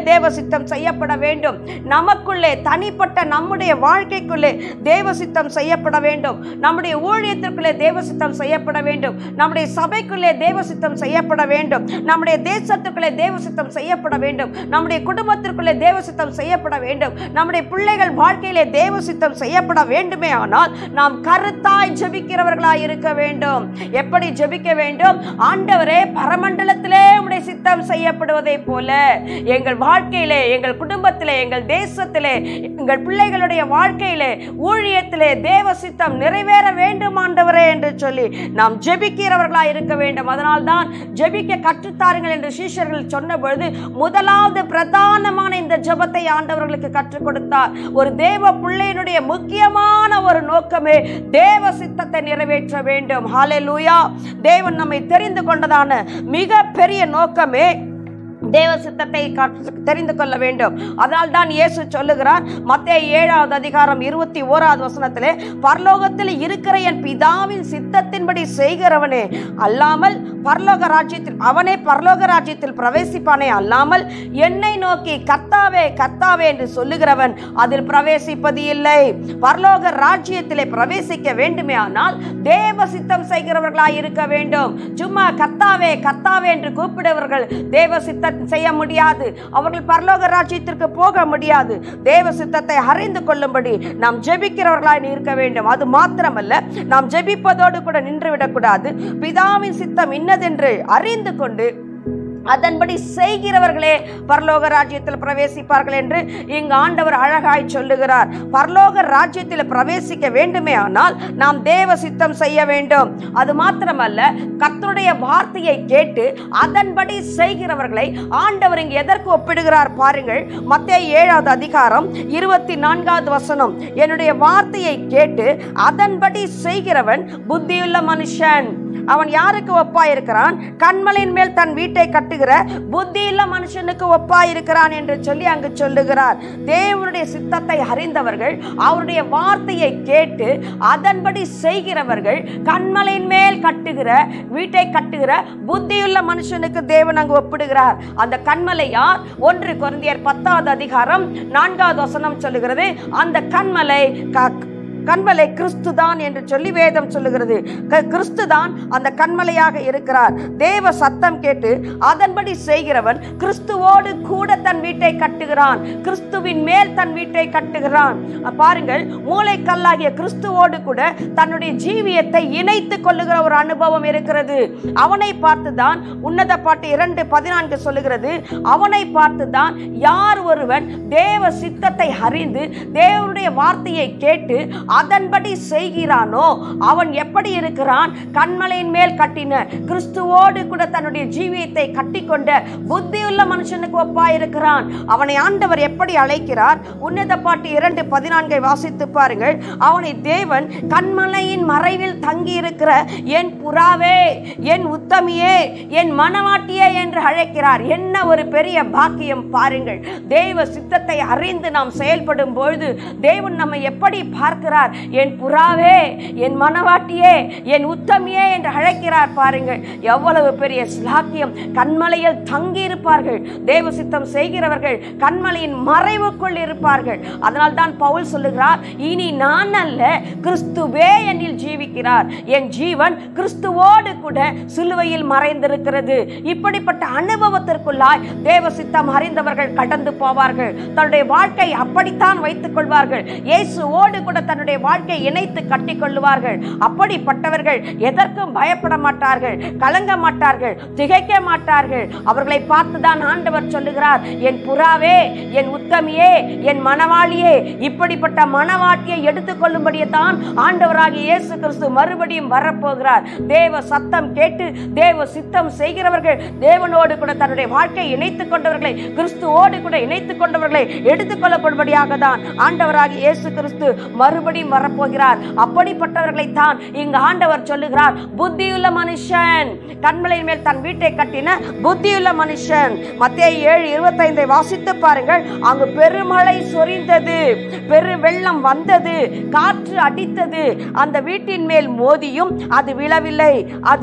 தேவ சித்தம் செய்யப்பட வேண்டும் நமக்குள்ளே தனிப்பட்ட நம்முடைய வாழ்க்கைக்குள்ளே தேவ சித்தம் செய்யப்பட வேண்டும் நம்முடைய ஊழியத்திற்குள்ளே தேவ சித்தம் செய்யப்பட வேண்டும் நம்முடைய சபைக்குள்ளே தேவ சித்தம் செய்யப்பட வேண்டும் நம்முடைய தேசத்துக்குள்ளே தேவ சித்தம் செய்யப்பட வேண்டும் நம்முடைய குடும்பத்திற்குள்ளே தேவ சித்தம் செய்யப்பட வேண்டும் நம்முடைய பிள்ளைகள் வாழ்க்கையிலே தேவ சித்தம் செய்யப்பட வேண்டுமே ஆனால் நாம் கருத்தாய் ஜெபிக்கிறவர்களாய் இருக்க வேண்டும் எப்படி ஜெபிக்க வேண்டும் ஆண்டவரே பரமண்டலத்திலே உடைய சித்தம் செய்யப்படுவதை போல எங்கள் வாழ்க்கையிலே எங்கள் குடும்பத்திலே எங்கள் தேசத்திலே எங்கள் பிள்ளைகளுடைய வாழ்க்கையிலே ஊழியத்திலே தேவ சித்தம் நிறைவேற வேண்டும் ஆண்டவரே என்று சொல்லி நாம் ஜெபிக்கிறவர்களாய் இருக்க வேண்டும் அதனால்தான் ஜெபிக்க கற்றுத்தாருங்கள் என்று சீஷர்கள் சொன்ன பொழுது முதலாவது பிரதானமான இந்த ஜெபத்தை ஆண்டவர்களுக்கு கற்றுக் கொடுத்தார் ஒரு தேவ பிள்ளையினுடைய முக்கியமான ஒரு நோக்கமே தேவ சித்தத்தை நிறைவேற்ற வேண்டும் ஹalleluya தேவன் நம்மை தெரிந்து கொண்டதான மிக பெரிய நோக்கமே தேவ சித்தத்தை கற்று- தெரிந்து கொள்ள வேண்டும் அதனால் தான் இயேசு சொல்லுகிறார் மத்தேயு ஏழாவது அதிகாரம் இருபத்தி ஓராவது வசனத்திலே பரலோகத்தில் இருக்கிற என் பிதாவின் சித்தத்தின்படி செய்கிறவனே அல்லாமல் பரலோக ராஜ்யத்தில் அவனே பரலோக ராஜ்யத்தில் பிரவேசிப்பானே அல்லாமல் என்னை நோக்கி கர்த்தாவே கர்த்தாவே என்று சொல்லுகிறவன் அதில் பிரவேசிப்பது இல்லை பரலோக ராஜ்யத்திலே பிரவேசிக்க வேண்டுமே ஆனால் தேவ சித்தம் செய்கிறவர்களாய் இருக்க வேண்டும் சும்மா கர்த்தாவே கர்த்தாவே என்று கூப்பிடுவர்கள் தேவ சித்தம் செய்ய முடியாது அவர்கள் பரலோக ராஜ்யத்திற்கு போக முடியாது தேவ சித்தத்தை அறிந்து கொள்ளும்படி நாம் ஜெபிக்கிறவர்களாய் இருக்க வேண்டும் அது மாத்திரமல்ல நாம் ஜெபிப்பதோடு கூட நின்று விடக்கூடாது பிதாவின் சித்தம் இன்னதென்று அறிந்து கொண்டு அதன்படி செய்கிறவர்களே பரலோக ராஜ்யத்தில் பிரவேசிப்பார்கள் என்று இங்கு ஆண்டவர் அழகாய் சொல்லுகிறார் பரலோக ராஜ்யத்தில் பிரவேசிக்க வேண்டுமே ஆனால் நாம் தேவ சித்தம் செய்ய வேண்டும் அது மாத்திரமல்ல கர்த்தருடைய வார்த்தையை கேட்டு அதன்படி செய்கிறவர்களை ஆண்டவர் இங்கு எதற்கு ஒப்பிடுகிறார் பாருங்கள் மத்தேயு ஏழாவது அதிகாரம் இருபத்தி நான்காவது வசனம் என்னுடைய வார்த்தையை கேட்டு அதன்படி செய்கிறவன் புத்தியுள்ள மனுஷன் அவன் யாருக்கு ஒப்பாயிருக்கிறான் கண்மலையின் மேல் தன் வீட்டை கட்டுகிற புத்தியுள்ள மனுஷனுக்கு ஒப்பாயிருக்கிறான் என்று சொல்லி அங்கு சொல்லுகிறார் தேவனுடைய சித்தத்தை அறிந்தவர்கள் அவருடைய வார்த்தையை கேட்டு அதன்படி செய்கிறவர்கள் கண்மலையின் மேல் கட்டுகிற வீட்டை கட்டுகிற புத்தியுள்ள மனுஷனுக்கு தேவன் அங்கு ஒப்பிடுகிறார் அந்த கண்மலை யார் ஒன்று கொரிந்தியர் பத்தாவது அதிகாரம் நான்காவது வசனம் சொல்லுகிறது அந்த கண்மலை க- கண்மலை கிறிஸ்து தான் என்று சொல்லி வேதம் சொல்லுகிறது க- கிறிஸ்து தான் அந்த கண்மலையாக இருக்கிறார் தேவ சத்தம் கேட்டு அதன்படி செய்கிறவன் கிறிஸ்துவோடு கூட தன் வீட்டை கட்டுகிறான் கிறிஸ்துவின் மேல் தன் வீட்டை கட்டுகிறான் அஹ் பாருங்கள் மூளைக்கல்லாகிய கிறிஸ்துவோடு கூட தன்னுடைய ஜீவியத்தை இணைத்துக் கொள்ளுகிற ஒரு அனுபவம் இருக்கிறது அவனை பார்த்துதான் உன்னத பாட்டு இரண்டு பதினான்கு சொல்லுகிறது அவனை பார்த்துதான் யார் ஒருவன் தேவ சித்தத்தை அறிந்து தேவனுடைய வார்த்தையை கேட்டு அதன்படி செய்கிறானோ அவன் எப்படி இருக்கிறான் கண்மலையின் மேல் கட்டின கிறிஸ்துவோடு கூட தன்னுடைய ஜீவியத்தை கட்டிக்கொண்ட புத்தியுள்ள மனுஷனுக்கு ஒப்பாயிருக்கிறான் அவனை ஆண்டவர் எப்படி அழைக்கிறார் உன்னத பாட்டு இரண்டு பதினான்கை வாசித்து பாருங்கள் அவனை தேவன் கண்மலையின் மறைவில் தங்கி இருக்கிற என் புறாவே என் உத்தமியே என் மனவாட்டியே என்று அழைக்கிறார் என்ன ஒரு பெரிய பாக்கியம் பாருங்கள் தேவ சித்தத்தை அறிந்து நாம் செயல்படும் பொழுது தேவன் நம்மை எப்படி பார்க்கிறார் என் புறாவே என் மனவாட்டியே என் உத்தமியே என்று அழைக்கிறார் பாருங்கள் எவ்வளவு பெரிய ஸ்லாக்கியம் கண்மலையில் தங்கி இருப்பார்கள் தேவ சித்தம் செய்கிறவர்கள் கண்மலையின் மறைவுக்குள் இருப்பார்கள் அதனால் தான் பவுல் சொல்லுகிறார் இனி நான் அல்ல கிறிஸ்துவே என்னில் ஜீவிக்கிறார் என் ஜீவன் கிறிஸ்துவோடு கூட சிலுவையில் மறைந்திருக்கிறது இப்படிப்பட்ட அனுபவத்திற்குள்ளாய் தேவ சித்தம் அறிந்தவர்கள் கடந்து போவார்கள் தன்னுடைய வாழ்க்கை அப்படித்தான் வைத்துக் கொள்வார்கள் இயேசுவோடு கூட தன்னுடைய வாழ்க்கையை இணைத்து கட்டிக்கொள்ளுவார்கள் அப்படிப்பட்டவர்கள் எதற்கும் பயப்பட மாட்டார்கள் கலங்க மாட்டார்கள் திகைக்க மாட்டார்கள் அவர்களை பார்த்துதான் ஆண்டவர் சொல்லுகிறார் என் புறாவே என் உத்தமியே என் மனவாளியே இப்படிப்பட்ட மனவாட்டியை எடுத்துக்கொள்ளும்படியே தான் ஆண்டவராகிய இயேசு கிறிஸ்து மறுபடியும் வரப்போகிறார் தேவ சத்தம் கேட்டு தேவ சித்தம் செய்கிறவர்கள் தேவனோடு கூட தன்னுடைய வாழ்க்கையை இணைத்துக் கொண்டவர்களை கிறிஸ்துவோடு கூட இணைத்துக் கொண்டவர்களை எடுத்துக்கொள்ளப்படும்படியாக தான் ஆண்டவராகிய இயேசு கிறிஸ்து மறுபடியும் வரப்போகிறார் அப்படிப்பட்டவர்களை தான் இங்கு ஆண்டவர் சொல்லுகிறார் புத்தியுள்ள மனுஷன் கண்மலையின் மேல் தன் வீட்டை கட்டின புத்தியுள்ள மனுஷன் மத்தேயு ஏழு இருபத்தைந்தை வாசித்து பாருங்கள் அங்கு பெருமழை சொரிந்தது பெரு வெள்ளம் வந்தது காற்று அடித்தது அந்த வீட்டின் மேல் மோதியும் அது விழவில்லை அது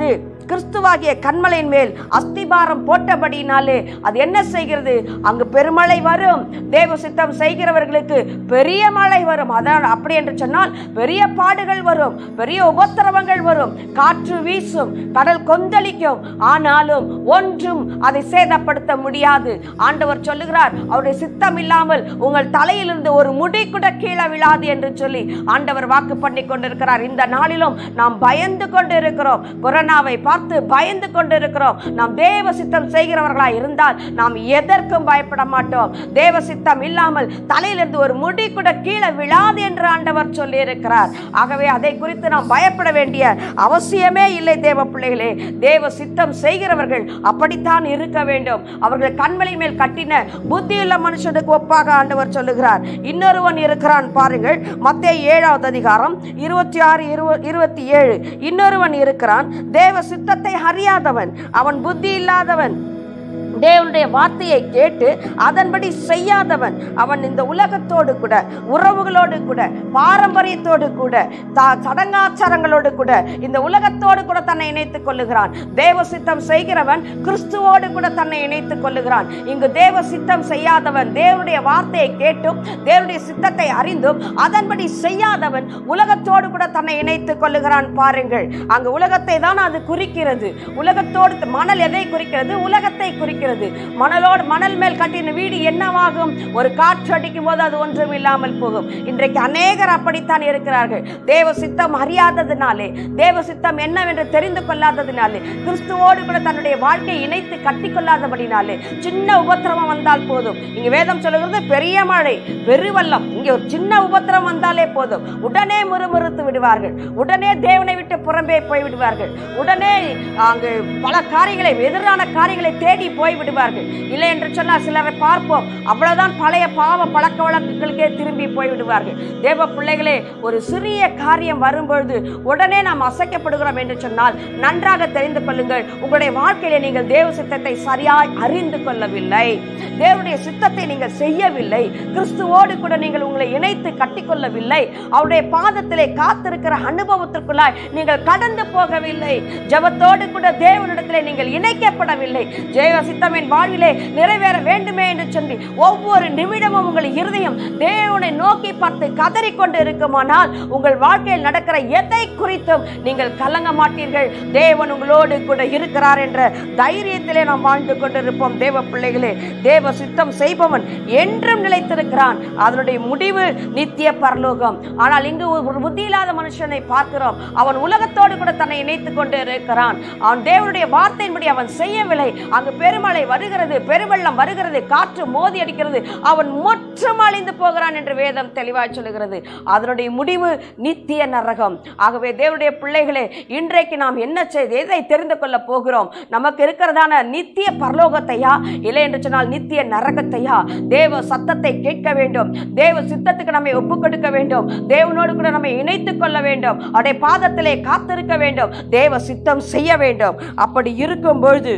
கிறிஸ்துவாகிய கண்மலையின் மேல் அஸ்திபாரம் போட்டபடினாலே அது என்ன செய்கிறது அங்கு பெருமழை வரும் தேவ சித்தம் செய்கிறவர்களுக்கு பெரிய மழை வரும் அதான் அப்படி என்று சொன்னால் பெரிய பாடுகள் வரும் பெரிய உபத்திரவங்கள் வரும் காற்று வீசும் கடல் கொந்தளிக்கும் ஆனாலும் ஒன்றும் அதை சேதப்படுத்த முடியாது ஆண்டவர் சொல்லுகிறார் அவருடைய சித்தம் இல்லாமல் உங்கள் தலையிலிருந்து ஒரு முடி கூட கீழே விழாது என்று சொல்லி ஆண்டவர் வாக்கு பண்ணி கொண்டிருக்கிறார் இந்த நாளிலும் நாம் பயந்து கொண்டு இருக்கிறோம் கொரோனாவை பார்த்து பயந்து கொண்டு இருக்கிறோம் நாம் தேவ சித்தம் செய்கிறவர்களா இருந்தால் நாம் எதற்கும் பயப்பட மாட்டோம் தேவ சித்தம் இல்லாமல் தலையிலிருந்து ஒரு முடி கூட கீழே விழாது என்று ஆண்டவர் சொல்லி இருக்கிறார் ஆகவே அதை குறித்து நாம் பயப்பட வேண்டிய அவசியமே இல்லை தேவ பிள்ளைகளே தேவ சித்தம் செய்கிறவர்கள் அப்படித்தான் இருக்க வேண்டும் அவர்கள் கண்மலை மேல் கட்டின புத்தியுள்ள மனுஷனுக்கு ஒப்பாக ஆண்டவர் சொல்லுகிறார் இன்னொருவன் இருக்கிறான் பாருங்கள் மத்தேயு ஏழாவது அதிகாரம் இருபத்தி ஆறு இருபத்தி ஏழு இன்னொருவன் இருக்கிறான் தேவ சித்தத்தை அறியாதவன் அவன் புத்தி இல்லாதவன் தேவனுடைய வார்த்தையை கேட்டு அதன்படி செய்யாதவன் அவன் இந்த உலகத்தோடு கூட உறவுகளோடு கூட பாரம்பரியத்தோடு கூட த- சடங்காச்சாரங்களோடு கூட இந்த உலகத்தோடு கூட தன்னை இணைத்துக் கொள்ளுகிறான் தேவ சித்தம் செய்கிறவன் கிறிஸ்துவோடு கூட தன்னை இணைத்துக் கொள்ளுகிறான் இங்கு தேவ சித்தம் செய்யாதவன் தேவனுடைய வார்த்தையை கேட்டும் தேவனுடைய சித்தத்தை அறிந்தும் அதன்படி செய்யாதவன் உலகத்தோடு கூட தன்னை இணைத்துக் கொள்ளுகிறான் பாருங்கள் அங்கு உலகத்தை தான் அது குறிக்கிறது உலகத்தோடு மணல் எதை குறிக்கிறது உலகத்தை குறிக்கிறது மணலோடு மணல் மேல் கட்டின வீடு என்னவாகும் ஒரு காற்று அடிக்கும் போது அது ஒன்றும் இல்லாமல் போகும் இன்றைக்கு அநேகர் அப்படித்தான் இருக்கிறார்கள் தேவ சித்தம் அறியாததினாலே தேவ சித்தம் என்னவென்று தெரிந்து கொள்ளாததினாலே கிறிஸ்துவோடு கூட தன்னுடைய வாழ்க்கையை இணைத்து கட்டிக்கொள்ளாதபடினாலே சின்ன உபத்திரவம் வந்தால் போதும் இங்க வேதம் சொல்லுகிறது பெரிய மழை பெருவெள்ளம் இங்கே ஒரு சின்ன உபத்திரவம் வந்தாலே போதும் உடனே முறுமுறுத்து விடுவார்கள் உடனே தேவனை விட்டு புறம்பே போய் விடுவார்கள் உடனே அங்கு பல காரியங்களை எதிரான காரியங்களை தேடி போய் விடுவார்கள் இல்லை என்று சொன்னால் சிலரை பார்ப்போம் அவ்வளவுதான் பழைய பாவ பழக்க வழக்கங்களுக்கே திரும்பி போய் விடுவார்கள் தேவ பிள்ளைகளே ஒரு சிறிய காரியம் வரும்பொழுது உடனே நாம் அசைக்கப்படுகிறோம் என்று சொன்னால் நன்றாக தெரிந்து கொள்ளுங்கள் உங்களுடைய வாழ்க்கையிலே நீங்கள் தேவ சித்தத்தை சரியாய் அறிந்து கொள்ளவில்லை தேவனுடைய சித்தத்தை நீங்கள் செய்யவில்லை கிறிஸ்துவோடு கூட நீங்கள் உங்களை இணைத்து கட்டிக்கொள்ளவில்லை அவருடைய பாதத்திலே காத்திருக்கிற அனுபவத்திற்குள்ளாய் நீங்கள் கடந்து போகவில்லை ஜெபத்தோடு கூட தேவனிடத்திலே நீங்கள் இணைக்கப்படவில்லை ஜெய சித்தம் என் வாழ்விலே நிறைவேற வேண்டுமே என்று சொல்லி ஒவ்வொரு நிமிடமும் உங்கள் இருதயம் தேவனை நோக்கி பார்த்து கதறிக்கொண்டு இருக்குமானால் உங்கள் வாழ்க்கையில் நடக்கிற எதை குறித்தும் நீங்கள் கலங்க மாட்டீர்கள் தேவன் உங்களோடு கூட இருக்கிறார் என்ற தைரியத்திலே நாம் வாழ்ந்து கொண்டிருப்போம் தேவ பிள்ளைகளே தேவ சித்தம் செய்பவன் என்றும் நிலைத்திருக்கிறான் அதனுடைய முடிவு நித்திய பரலோகம் ஆனால் இங்கு ஒரு புத்தி இல்லாத மனுஷனை பார்க்கிறோம் அவன் உலகத்தோடு கூட தன்னை இணைத்துக் கொண்டு இருக்கிறான் அவன் தேவனுடைய வார்த்தையின்படி அவன் செய்யவில்லை அங்கு பெருமழை வருகிறது பெருவெள்ளம் வருகிறது காற்று மோதி அடிக்கிறது அவன் முற்றும் அழிந்து போகிறான் என்று வேதம் தெளிவாய் சொல்லுகிறது அதனுடைய முடிவு நித்திய நரகம் ஆகவே தேவனுடைய பிள்ளைகளே இன்றைக்கு நாம் என்ன செய்து எதை தெரிந்து கொள்ள போகிறோம் நமக்கு இருக்கிறதான நித்திய பரலோகத்தையா இல்லை என்று சொன்னால் நித்திய நரகத்தையா தேவ சத்தத்தை கேட்க வேண்டும் தேவ சித்தத்துக்கு நம்மை ஒப்புக் கொடுக்க வேண்டும் தேவனோடு கூட நம்மை இணைத்துக் கொள்ள வேண்டும் அவருடைய பாதத்திலே காத்திருக்க வேண்டும் தேவ சித்தம் செய்ய வேண்டும் அப்படி இருக்கும் பொழுது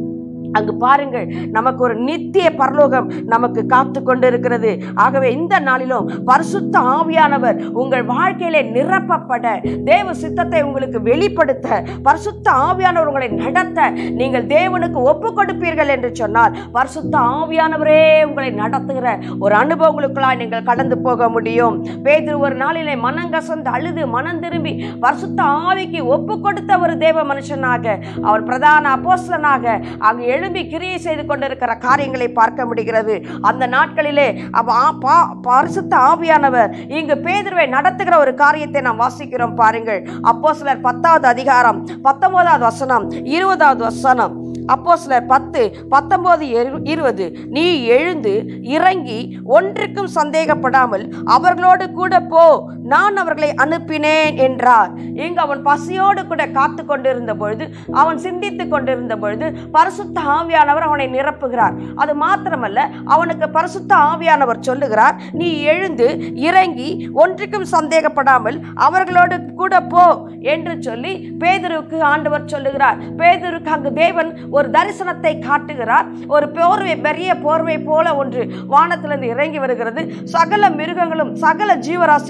அங்கு பாருங்கள் நமக்கு ஒரு நித்திய பரலோகம் நமக்கு காத்து கொண்டிருக்கிறது ஆகவே இந்த நாளிலும் பரிசுத்த ஆவியானவர் உங்கள் வாழ்க்கையிலே நிரப்பப்பட தேவ சித்தத்தை உங்களுக்கு வெளிப்படுத்த பரிசுத்த ஆவியானவர் உங்களை நடத்த நீங்கள் தேவனுக்கு ஒப்பு கொடுப்பீர்கள் என்று சொன்னால் பரிசுத்த ஆவியானவரே உங்களை நடத்துகிற ஒரு அனுபவங்களுக்குள்ளாய் நீங்கள் கடந்து போக முடியும் பேதுரு ஒரு நாளிலே மனங்கசந்து அழுது மனம் திரும்பி பரிசுத்த ஆவிக்கு ஒப்பு கொடுத்த ஒரு தேவ மனுஷனாக அவர் பிரதான அப்போஸ்தலனாக அங்கு எழும்பி கிரியை செய்து கொண்டிருக்கிற காரியங்களை பார்க்க முடிகிறது அந்த நாட்களிலே அவ ஆ- பா- பரிசுத்த ஆவியானவர் இங்கு பேதுருவை நடத்துகிற ஒரு காரியத்தை நாம் வாசிக்கிறோம் பாருங்கள் அப்போ சிலர் பத்தாவது அதிகாரம் பத்தொன்பதாவது வசனம் இருபதாவது வசனம் அப்போ சிலர் பத்து பத்தொன்பது இரு- இருபது நீ எழுந்து இறங்கி ஒன்றுக்கும் சந்தேகப்படாமல் அவர்களோடு கூட போ நான் அவர்களை அனுப்பினேன் என்றார் இங்கு அவன் பசியோடு கூட காத்து கொண்டிருந்த பொழுது அவன் சிந்தித்து கொண்டிருந்த பொழுது பரிசுத்த ஆவியானவர் அவனை நிரப்புகிறார் அது மாத்திரமல்ல அவனுக்கு பரிசுத்த ஆவியானவர் சொல்லுகிறார் நீ எழுந்து இறங்கி ஒன்றுக்கும் சந்தேகப்படாமல் அவர்களோடு கூட போ என்று சொல்லி பேதுருவுக்கு ஆண்டவர் சொல்லுகிறார் பேதுருக்கு அங்கு தேவன் ஒரு தரிசனத்தை காட்டுகிறார் ஒரு போர்வை பெரிய போர்வை போல ஒன்று வானத்திலிருந்து இறங்கி வருகிறது சகல மிருகங்களும் சகல ஜீவராசிகளும்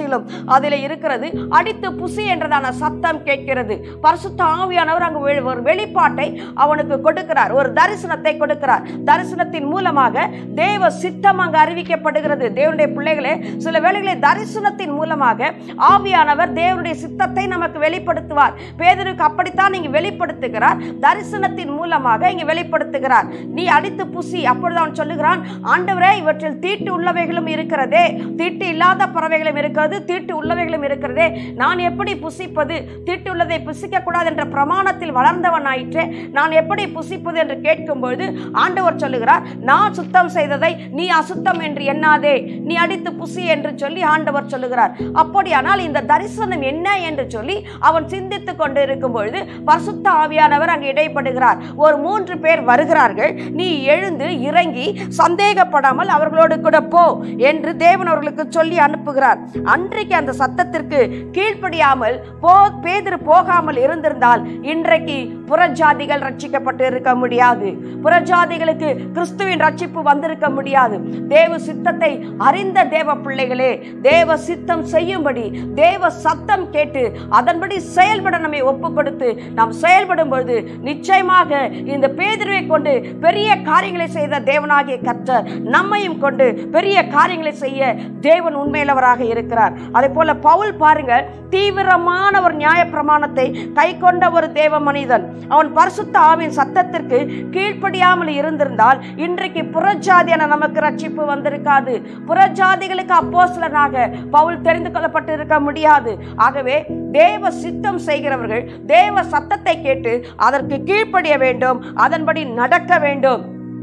அதில் இருக்கிறது அடித்து புசி என்றதான சத்தம் கேட்கிறது பரிசுத்த ஆவியானவர் அங்கு வெ- ஒரு வெளிப்பாட்டை அவனுக்கு கொடுக்கிறார் ஒரு தரிசனத்தை கொடுக்கிறார் தரிசனத்தின் மூலமாக தேவ சித்தம் அங்கு அறிவிக்கப்படுகிறது தேவனுடைய பிள்ளைகளே சில வேளைகளில் தரிசனத்தின் மூலமாக ஆவியானவர் தேவனுடைய சித்தத்தை நமக்கு வெளிப்படுத்துவார் பேதருக்கு அப்படித்தான் இங்கு வெளிப்படுத்துகிறார் தரிசனத்தின் மூலமாக இங்கு வெளிப்படுத்துகிறார் நீ அடித்து புசி அப்பொழுது அவன் சொல்லுகிறான் ஆண்டவரே இவற்றில் தீட்டு உள்ளவைகளும் இருக்கிறதே தீட்டு இல்லாத பறவைகளும் இருக்கிறது தீட்டு உள்ளவைகளும் இருக்கிறதே நான் எப்படி புசிப்பது தீட்டு உள்ளதை புசிக்க கூடாது என்ற பிரமாணத்தில் வளர்ந்தவன் ஆயிற்றே நான் எப்படி புசிப்பது என்று கேட்கும்பொழுது ஆண்டவர் சொல்லுகிறார் நான் சுத்தம் செய்ததை நீ அசுத்தம் என்று எண்ணாதே நீ அடித்து புசி என்று சொல்லி ஆண்டவர் சொல்லுகிறார் அப்படியானால் இந்த தரிசனம் என்ன என்று சொல்லி அவன் சிந்தித்துக் கொண்டு இருக்கும் பொழுது பரிசுத்த ஆவியானவர் அங்கு இடைப்படுகிறார் ஒரு மூன்று பேர் வருகிறார்கள் நீ எழுந்து இறங்கி சந்தேகப்படாமல் அவர்களோடு கூட போ என்று தேவன் அவர்களுக்கு சொல்லி அனுப்புகிறார் அன்றைக்கு அந்த சத்தத்திற்கு கீழ்ப்படியாமல் போ பேதுரு போகாமல் இருந்திருந்தால் இன்றைக்கு புறஜாதிகள் ரட்சிக்கப்பட்டு இருக்க முடியாது புறஜாதிகளுக்கு கிறிஸ்துவின் ரட்சிப்பு வந்திருக்க முடியாது தேவ சித்தத்தை அறிந்த தேவ பிள்ளைகளே தேவ சித்தம் செய்யும்படி தேவ சத்தம் கேட்டு அதன்படி செயல்பட நம்மை ஒப்பு கொடுத்து நாம் செயல்படும் பொழுது நிச்சயமாக இந்த பேதுருவை கொண்டு பெரிய காரியங்களை செய்த தேவனாகிய கர்த்தர் நம்மையும் கொண்டு பெரிய காரியங்களை செய்ய தேவன் உண்மையிலவராக இருக்கிறார் அதே போல பவுல் பாருங்க தீவிரமான ஒரு நியாய பிரமாணத்தை கை கொண்ட ஒரு தேவ மனிதன் அவன் பரிசுத்த ஆவின் சத்தத்திற்கு கீழ்ப்படியாமல் இருந்திருந்தால் இன்றைக்கு புறஜாதியான நமக்கு ரட்சிப்பு வந்திருக்காது புறஜாதிகளுக்கு அப்போஸ்தலனாக பவுல் தெரிந்து கொள்ளப்பட்டு இருக்க முடியாது ஆகவே தேவ சித்தம் செய்கிறவர்கள் தேவ சத்தத்தை கேட்டு அதற்கு கீழ்ப்படிய வேண்டும் அதன்படி நடக்க வேண்டும்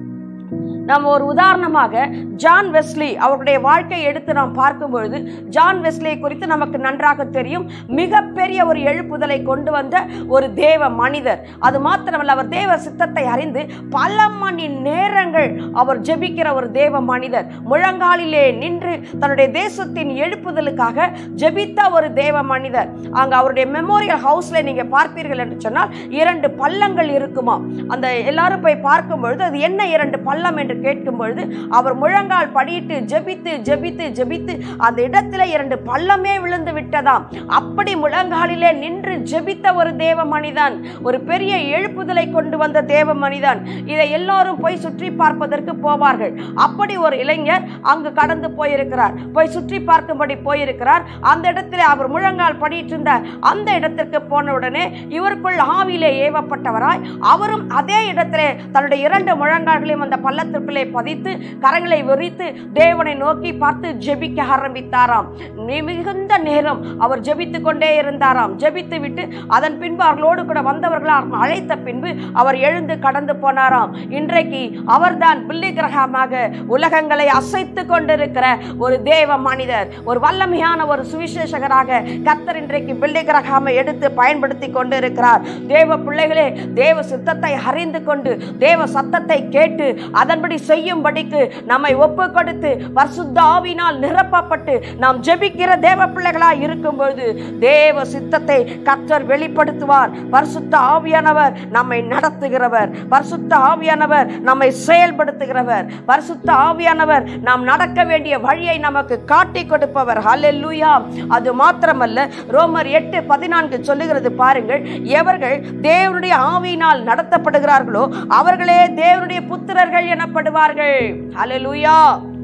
நம்ம ஒரு உதாரணமாக ஜான் வெஸ்லி அவருடைய வாழ்க்கையை எடுத்து நாம் பார்க்கும் பொழுது ஜான் வெஸ்லியை குறித்து நமக்கு நன்றாக தெரியும் மிகப்பெரிய ஒரு எழுப்புதலை கொண்டு வந்த ஒரு தேவ மனிதர் அது மாத்திரமல்ல அவர் தேவ சித்தத்தை அறிந்து பல மணி நேரங்கள் அவர் ஜெபிக்கிற ஒரு தேவ மனிதர் முழங்காலிலே நின்று தன்னுடைய தேசத்தின் எழுப்புதலுக்காக ஜெபித்த ஒரு தேவ மனிதர் அங்க அவருடைய மெமோரியல் ஹவுஸ்ல நீங்க பார்ப்பீர்கள் என்று சொன்னால் இரண்டு பள்ளங்கள் இருக்குமா அந்த எல்லாரும் போய் பார்க்கும் பொழுது அது என்ன இரண்டு பள்ளம் என்று கேட்கும் பொழுது அவர் முழங்கால் படியிட்டு ஜெபித்து ஜெபித்து ஜெபித்து அந்த இடத்துல இரண்டு பள்ளமே விழுந்து விட்டதாம் அப்படி முழங்காலிலே நின்று ஜெபித்த ஒரு தேவ மனிதன் ஒரு பெரிய எழுப்புதலை கொண்டு வந்த தேவ மனிதன் இதை எல்லோரும் போய் சுற்றி பார்ப்பதற்கு போவார்கள் அப்படி ஒரு இளைஞர் அங்கு கடந்து போயிருக்கிறார் போய் சுற்றி பார்க்கும்படி போயிருக்கிறார் அந்த இடத்துல அவர் முழங்கால் படியிட்டு இருந்த அந்த இடத்திற்கு போன உடனே இவருக்குள் ஆவியிலே ஏவப்பட்டவராய் அவரும் அதே இடத்திலே தன்னுடைய இரண்டு முழங்கால்களையும் அந்த பள்ளத்திற்குள்ளே பதித்து கரங்களை விரித்து தேவனை நோக்கி பார்த்து ஜெபிக்க ஆரம்பித்தாராம் மி- மிகுந்த நேரம் அவர் ஜெபித்து கொண்டே இருந்தாராம் ஜெபித்து விட்டு அதன் பின்பு அவர்களோடு கூட வந்தவர்களால் அழைத்த பின்பு அவர் எழுந்து கடந்து போனாராம் இன்றைக்கு அவர்தான் பில்லி கிரகமாக உலகங்களை அசைத்து கொண்டிருக்கிற ஒரு தேவ மனிதர் ஒரு வல்லமையான ஒரு சுவிசேஷகராக கர்த்தர் இன்றைக்கு பில்லி கிரகாமை எடுத்து பயன்படுத்தி கொண்டிருக்கிறார் தேவ பிள்ளைகளே தேவ சித்தத்தை அறிந்து கொண்டு தேவ சத்தத்தை கேட்டு அதன்படி செய்யும்படிக்கு நம்மை ஒப்பு கொடுத்து பரிசுத்த ஆவியினால் நிரப்பப்பட்டு நாம் ஜெபிக்கிற தேவ பிள்ளைகளாய் இருக்கும்பொழுது தேவ சித்தத்தை கர்த்தர் வெளிப்படுத்துவார் பரிசுத்த ஆவியானவர் நம்மை நடத்துகிறவர் பரிசுத்த ஆவியானவர் நம்மை செயல்படுத்துகிறவர் பரிசுத்த ஆவியானவர் நாம் நடக்க வேண்டிய வழியை நமக்கு காட்டி கொடுப்பவர் ஹalleluya அது மாத்திரமல்ல ரோமர் எட்டு பதினான்கு சொல்லுகிறது பாருங்கள் எவர்கள் தேவனுடைய ஆவியினால் நடத்தப்படுகிறார்களோ அவர்களே தேவனுடைய புத்திரர்கள் எனப்படுவார்கள் ஹalleluya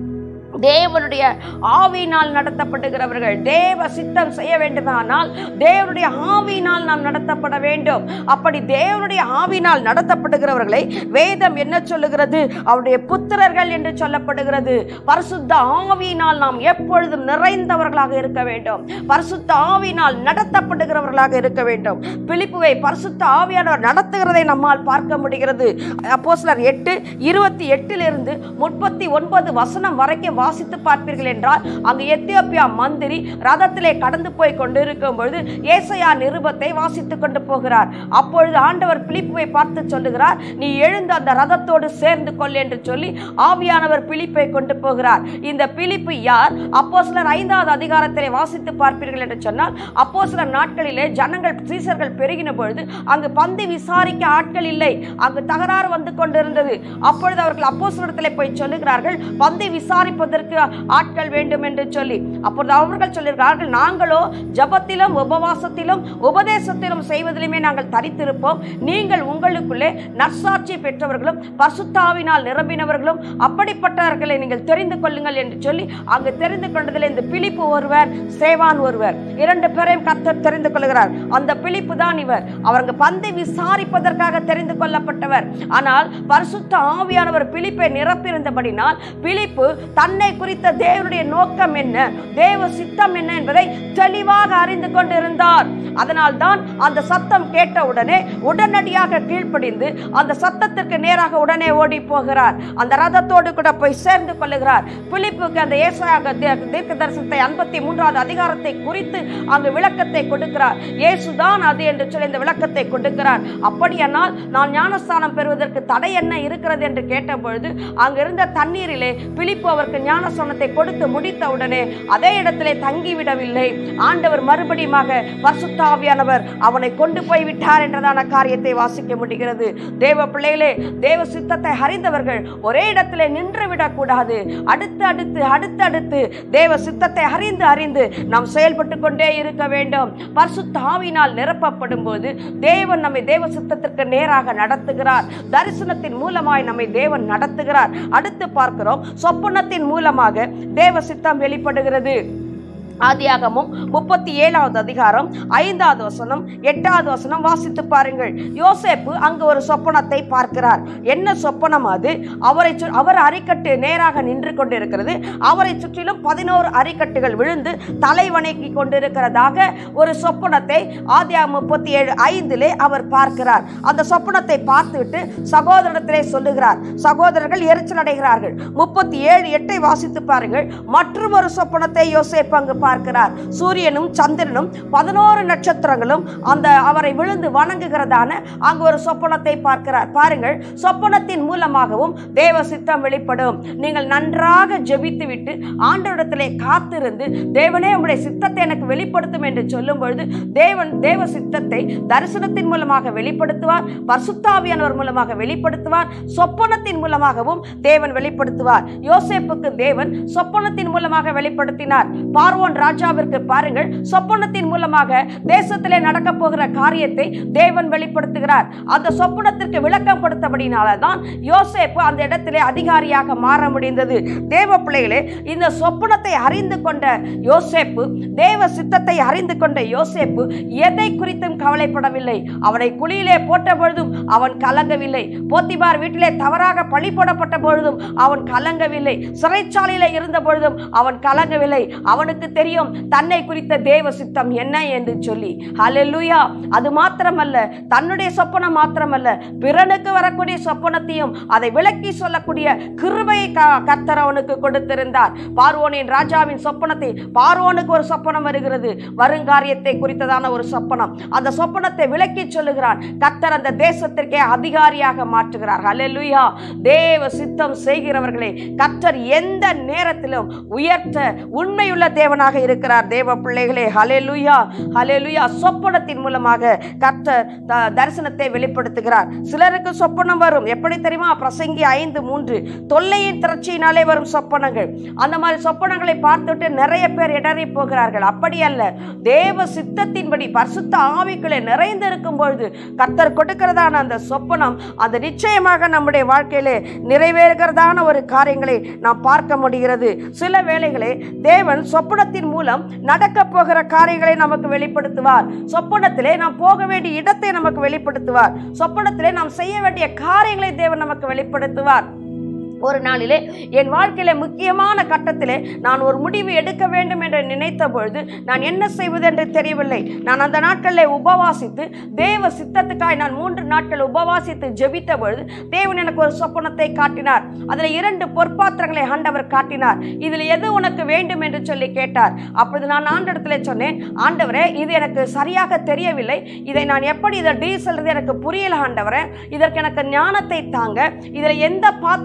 தேவனுடைய ஆவியினால் நடத்தப்படுகிறவர்கள் தேவ சித்தம் செய்ய வேண்டுமானால் தேவனுடைய ஆவியினால் நாம் நடத்தப்பட வேண்டும் அப்படி தேவனுடைய ஆவியினால் நடத்தப்படுகிறவர்களை வேதம் என்ன சொல்லுகிறது அவருடைய புத்திரர்கள் என்று சொல்லப்படுகிறது பரிசுத்த ஆவியினால் நாம் எப்பொழுதும் நிறைந்தவர்களாக இருக்க வேண்டும் பரிசுத்த ஆவியினால் நடத்தப்படுகிறவர்களாக இருக்க வேண்டும் பிலிப்புவை பரிசுத்த ஆவியானவர் நடத்துகிறதை நம்மால் பார்க்க முடிகிறது அப்போஸ்தலர் எட்டு இருபத்தி எட்டிலிருந்து முப்பத்தி ஒன்பது வசனம் வரைக்கும் வாசித்து பார்ப்பீர்கள் என்றால் அங்கு எத்தியோப்பியா மந்திரி ரதத்திலே கடந்து போய் கொண்டிருக்கும் பொழுது ஏசையா நிருபத்தை வாசித்துக் கொண்டு போகிறார் அப்பொழுது ஆண்டவர் பிலிப்புவை பார்த்து சொல்லுகிறார் நீ எழுந்து அந்த ரதத்தோடு சேர்ந்து கொள் என்று சொல்லி ஆவியானவர் பிலிப்பை கொண்டு போகிறார் இந்த பிலிப்பு யார் அப்போ சிலர் ஐந்தாவது அதிகாரத்திலே வாசித்து பார்ப்பீர்கள் என்று சொன்னால் அப்போ சில நாட்களிலே ஜனங்கள் சீசர்கள் பெருகின பொழுது அங்கு பந்தி விசாரிக்க ஆட்கள் இல்லை அங்கு தகராறு வந்து கொண்டிருந்தது அப்பொழுது அவர்கள் அப்போ போய் சொல்லுகிறார்கள் பந்தி விசாரிப்பதற்கு செய்வதற்கு ஆட்கள் வேண்டும் என்று சொல்லி அப்பொழுது அவர்கள் சொல்லியிருக்கிறார்கள் நாங்களோ ஜபத்திலும் உபவாசத்திலும் உபதேசத்திலும் செய்வதிலுமே நாங்கள் தரித்திருப்போம் நீங்கள் உங்களுக்குள்ளே நற்சாட்சி பெற்றவர்களும் பசுத்தாவினால் நிரம்பினவர்களும் அப்படிப்பட்டவர்களை நீங்கள் தெரிந்து கொள்ளுங்கள் என்று சொல்லி அங்கு தெரிந்து கொண்டதில் இந்த பிலிப்பு ஒருவர் சேவான் ஒருவர் இரண்டு பேரையும் கர்த்தர் தெரிந்து கொள்கிறார் அந்த பிலிப்பு தான் இவர் அவங்க பந்தை விசாரிப்பதற்காக தெரிந்து கொள்ளப்பட்டவர் ஆனால் பரிசுத்த ஆவியானவர் பிலிப்பை நிரப்பியிருந்தபடினால் பிலிப்பு தன்னை குறித்த தேவனுடைய நோக்கம் என்ன தேவ சித்தம் என்ன என்பதை தெளிவாக அறிந்து கொண்டிருந்தார் அதனால் தான் அந்த சத்தம் கேட்ட உடனே உடனடியாக கீழ்ப்படிந்து அந்த சத்தத்திற்கு நேராக உடனே ஓடி போகிறார் அந்த ரதத்தோடு கூட போய் சேர்ந்து கொள்ளுகிறார் பிலிப்புக்கு அந்த ஏசாயாக தீர்க்க தரிசனத்தை ஐம்பத்தி மூன்றாவது அதிகாரத்தை குறித்து அங்கு விளக்கத்தை கொடுக்கிறார் இயேசுதான் அது என்று சொல்லி இந்த விளக்கத்தை கொடுக்கிறார் அப்படியானால் நான் ஞானஸ்தானம் பெறுவதற்கு தடை என்ன இருக்கிறது என்று கேட்டபொழுது அங்கிருந்த தண்ணீரிலே பிலிப்பு அவருக்கு ஞானஸ்தானத்தை கொடுத்து முடித்த உடனே அதே இடத்திலே தங்கிவிடவில்லை ஆண்டவர் மறுபடியுமாக பரிசுத்தாவியானவர் அவனை கொண்டு போய் விட்டார் என்றதான காரியத்தை வாசிக்க முடிகிறது தேவ பிள்ளைகளே தேவ சித்தத்தை அறிந்தவர்கள் ஒரே இடத்திலே நின்று விடக்கூடாது அடுத்து அடுத்து அடுத்து அடுத்து தேவ சித்தத்தை அறிந்து அறிந்து நாம் செயல்பட்டு கொண்டே இருக்க வேண்டும் பரிசுத்த ஆவியினால் நிரப்பப்படும் போது தேவன் நம்மை தேவ சித்தத்திற்கு நேராக நடத்துகிறார் தரிசனத்தின் மூலமாய் நம்மை தேவன் நடத்துகிறார் அடுத்து பார்க்கிறோம் சொப்பனத்தின் மூலமாக தேவ சித்தம் வெளிப்படுகிறது ஆதியாகமும் முப்பத்தி ஏழாவது அதிகாரம் ஐந்தாவது வசனம் எட்டாவது வசனம் வாசித்து பாருங்கள் யோசேப்பு அங்கு ஒரு சொப்பனத்தை பார்க்கிறார் என்ன சொப்பனம் அது அவரை சு- அவர் அரிக்கட்டு நேராக நின்று கொண்டிருக்கிறது அவரை சுற்றிலும் பதினோரு அரிக்கட்டுகள் விழுந்து தலை வணங்கி கொண்டிருக்கிறதாக ஒரு சொப்பனத்தை ஆதியாகமம் முப்பத்தி ஏழு ஐந்திலே அவர் பார்க்கிறார் அந்த சொப்பனத்தை பார்த்துவிட்டு சகோதரத்திலே சொல்லுகிறார் சகோதரர்கள் எரிச்சல் அடைகிறார்கள் முப்பத்தி ஏழு எட்டை வாசித்து பாருங்கள் மற்றும் ஒரு சொப்பனத்தை யோசேப்பு அங்கு பார்க்கிறார் சூரியனும் சந்திரனும் பதினோரு நட்சத்திரங்களும் அந்த அவரை விழுந்து வணங்குகிறதான அங்கு ஒரு சொப்பனத்தை பார்க்கிறார் பாருங்கள் சொப்பனத்தின் மூலமாகவும் தேவ சித்தம் வெளிப்படும் நீங்கள் நன்றாக ஜெபித்து விட்டு ஆண்டவரிடத்திலே காத்திருந்து தேவனே உம்முடைய சித்தத்தை எனக்கு வெளிப்படுத்தும் என்று சொல்லும் பொழுது தேவன் தேவ சித்தத்தை தரிசனத்தின் மூலமாக வெளிப்படுத்துவார் பரிசுத்தாவியானவர் மூலமாக வெளிப்படுத்துவார் சொப்பனத்தின் மூலமாகவும் தேவன் வெளிப்படுத்துவார் யோசேப்புக்கு தேவன் சொப்பனத்தின் மூலமாக வெளிப்படுத்தினார் பார்வோன் ராஜாவிற்கு பாருங்கள் சொப்பனத்தின் மூலமாக தேசத்திலே நடக்க போகிற காரியத்தை தேவன் வெளிப்படுத்துகிறார் அந்த சொப்பனத்திற்கு விளக்கம் கொடுத்தபடினால தான் யோசேப்பு அந்த இடத்திலே அதிகாரியாக மாற முடிந்தது தேவ பிள்ளைகளே இந்த சொப்பனத்தை அறிந்து கொண்ட யோசேப்பு தேவ சித்தத்தை அறிந்து கொண்ட யோசேப்பு எதை குறித்தும் கவலைப்படவில்லை அவனை குழியிலே போட்ட பொழுதும் அவன் கலங்கவில்லை போத்திபார் வீட்டிலே தவறாக பழி போடப்பட்ட பொழுதும் அவன் கலங்கவில்லை சிறைச்சாலையிலே இருந்த பொழுதும் அவன் கலங்கவில்லை அவனுக்கு தெரியும் தன்னை குறித்த தேவ சித்தம் என்ன என்று சொல்லி ஹalleluya அது மாத்திரமல்ல தன்னுடைய சொப்பனம் மாத்திரமல்ல பிறனுக்கு வரக்கூடிய சொப்பனத்தையும் அதை விளக்கி சொல்லக்கூடிய கிருபையை க- கர்த்தர் அவனுக்கு கொடுத்திருந்தார் பார்வோனின் ராஜாவின் சொப்பனத்தை பார்வோனுக்கு ஒரு சொப்பனம் வருகிறது வருங்காரியத்தை குறித்ததான ஒரு சொப்பனம் அந்த சொப்பனத்தை விளக்கி சொல்லுகிறான் கர்த்தர் அந்த தேசத்திற்கே அதிகாரியாக மாற்றுகிறார் ஹalleluya தேவ சித்தம் செய்கிறவர்களை கர்த்தர் எந்த நேரத்திலும் உயர்த்த உண்மையுள்ள தேவனாக இருக்கிறார் தேவ பிள்ளைகளே ஹalleluya ஹalleluya சொப்பனத்தின் மூலமாக கர்த்தர் த- தரிசனத்தை வெளிப்படுத்துகிறார் சிலருக்கு சொப்பனம் வரும் எப்படி தெரியுமா பிரசங்கி ஐந்து மூன்று தொல்லையின் திரட்சியினாலே வரும் சொப்பனங்கள் அந்த மாதிரி சொப்பனங்களை பார்த்துட்டு நிறைய பேர் இடறி போகிறார்கள் அப்படி அல்ல தேவ சித்தத்தின்படி பரிசுத்த ஆவிக்குள்ளே நிறைந்து இருக்கும் பொழுது கர்த்தர் கொடுக்கிறதான அந்த சொப்பனம் அந்த நிச்சயமாக நம்முடைய வாழ்க்கையிலே நிறைவேறுகிறதான ஒரு காரியங்களை நாம் பார்க்க முடிகிறது சில வேளைகளே தேவன் சொப்பனத்தின் மூலம் நடக்க போகிற காரியங்களை நமக்கு வெளிப்படுத்துவார் சொப்பனத்திலே நாம் போக வேண்டிய இடத்தை நமக்கு வெளிப்படுத்துவார் சொப்பனத்திலே நாம் செய்ய வேண்டிய காரியங்களை தேவன் நமக்கு வெளிப்படுத்துவார் ஒரு நாளிலே என் வாழ்க்கையில முக்கியமான கட்டத்திலே நான் ஒரு முடிவு எடுக்க வேண்டும் என்று நினைத்த பொழுது நான் என்ன செய்வது என்று தெரியவில்லை நான் அந்த நாட்களில் உபவாசித்து தேவ சித்தத்துக்காய் நான் மூன்று நாட்கள் உபவாசித்து ஜெபித்த பொழுது தேவன் எனக்கு ஒரு சொப்பனத்தை காட்டினார் அதில் இரண்டு பொற்பாத்திரங்களை ஆண்டவர் காட்டினார் இதில் எது உனக்கு வேண்டும் என்று சொல்லி கேட்டார் அப்பொழுது நான் ஆண்டவரத்திலே சொன்னேன் ஆண்டவரே இது எனக்கு சரியாக தெரியவில்லை இதை நான் எப்படி இதை டீல் சொல்றது எனக்கு புரியல ஆண்டவரே இதற்கு எனக்கு ஞானத்தை தாங்க இதில் எந்த பாத்திரம் நான் எடுக்க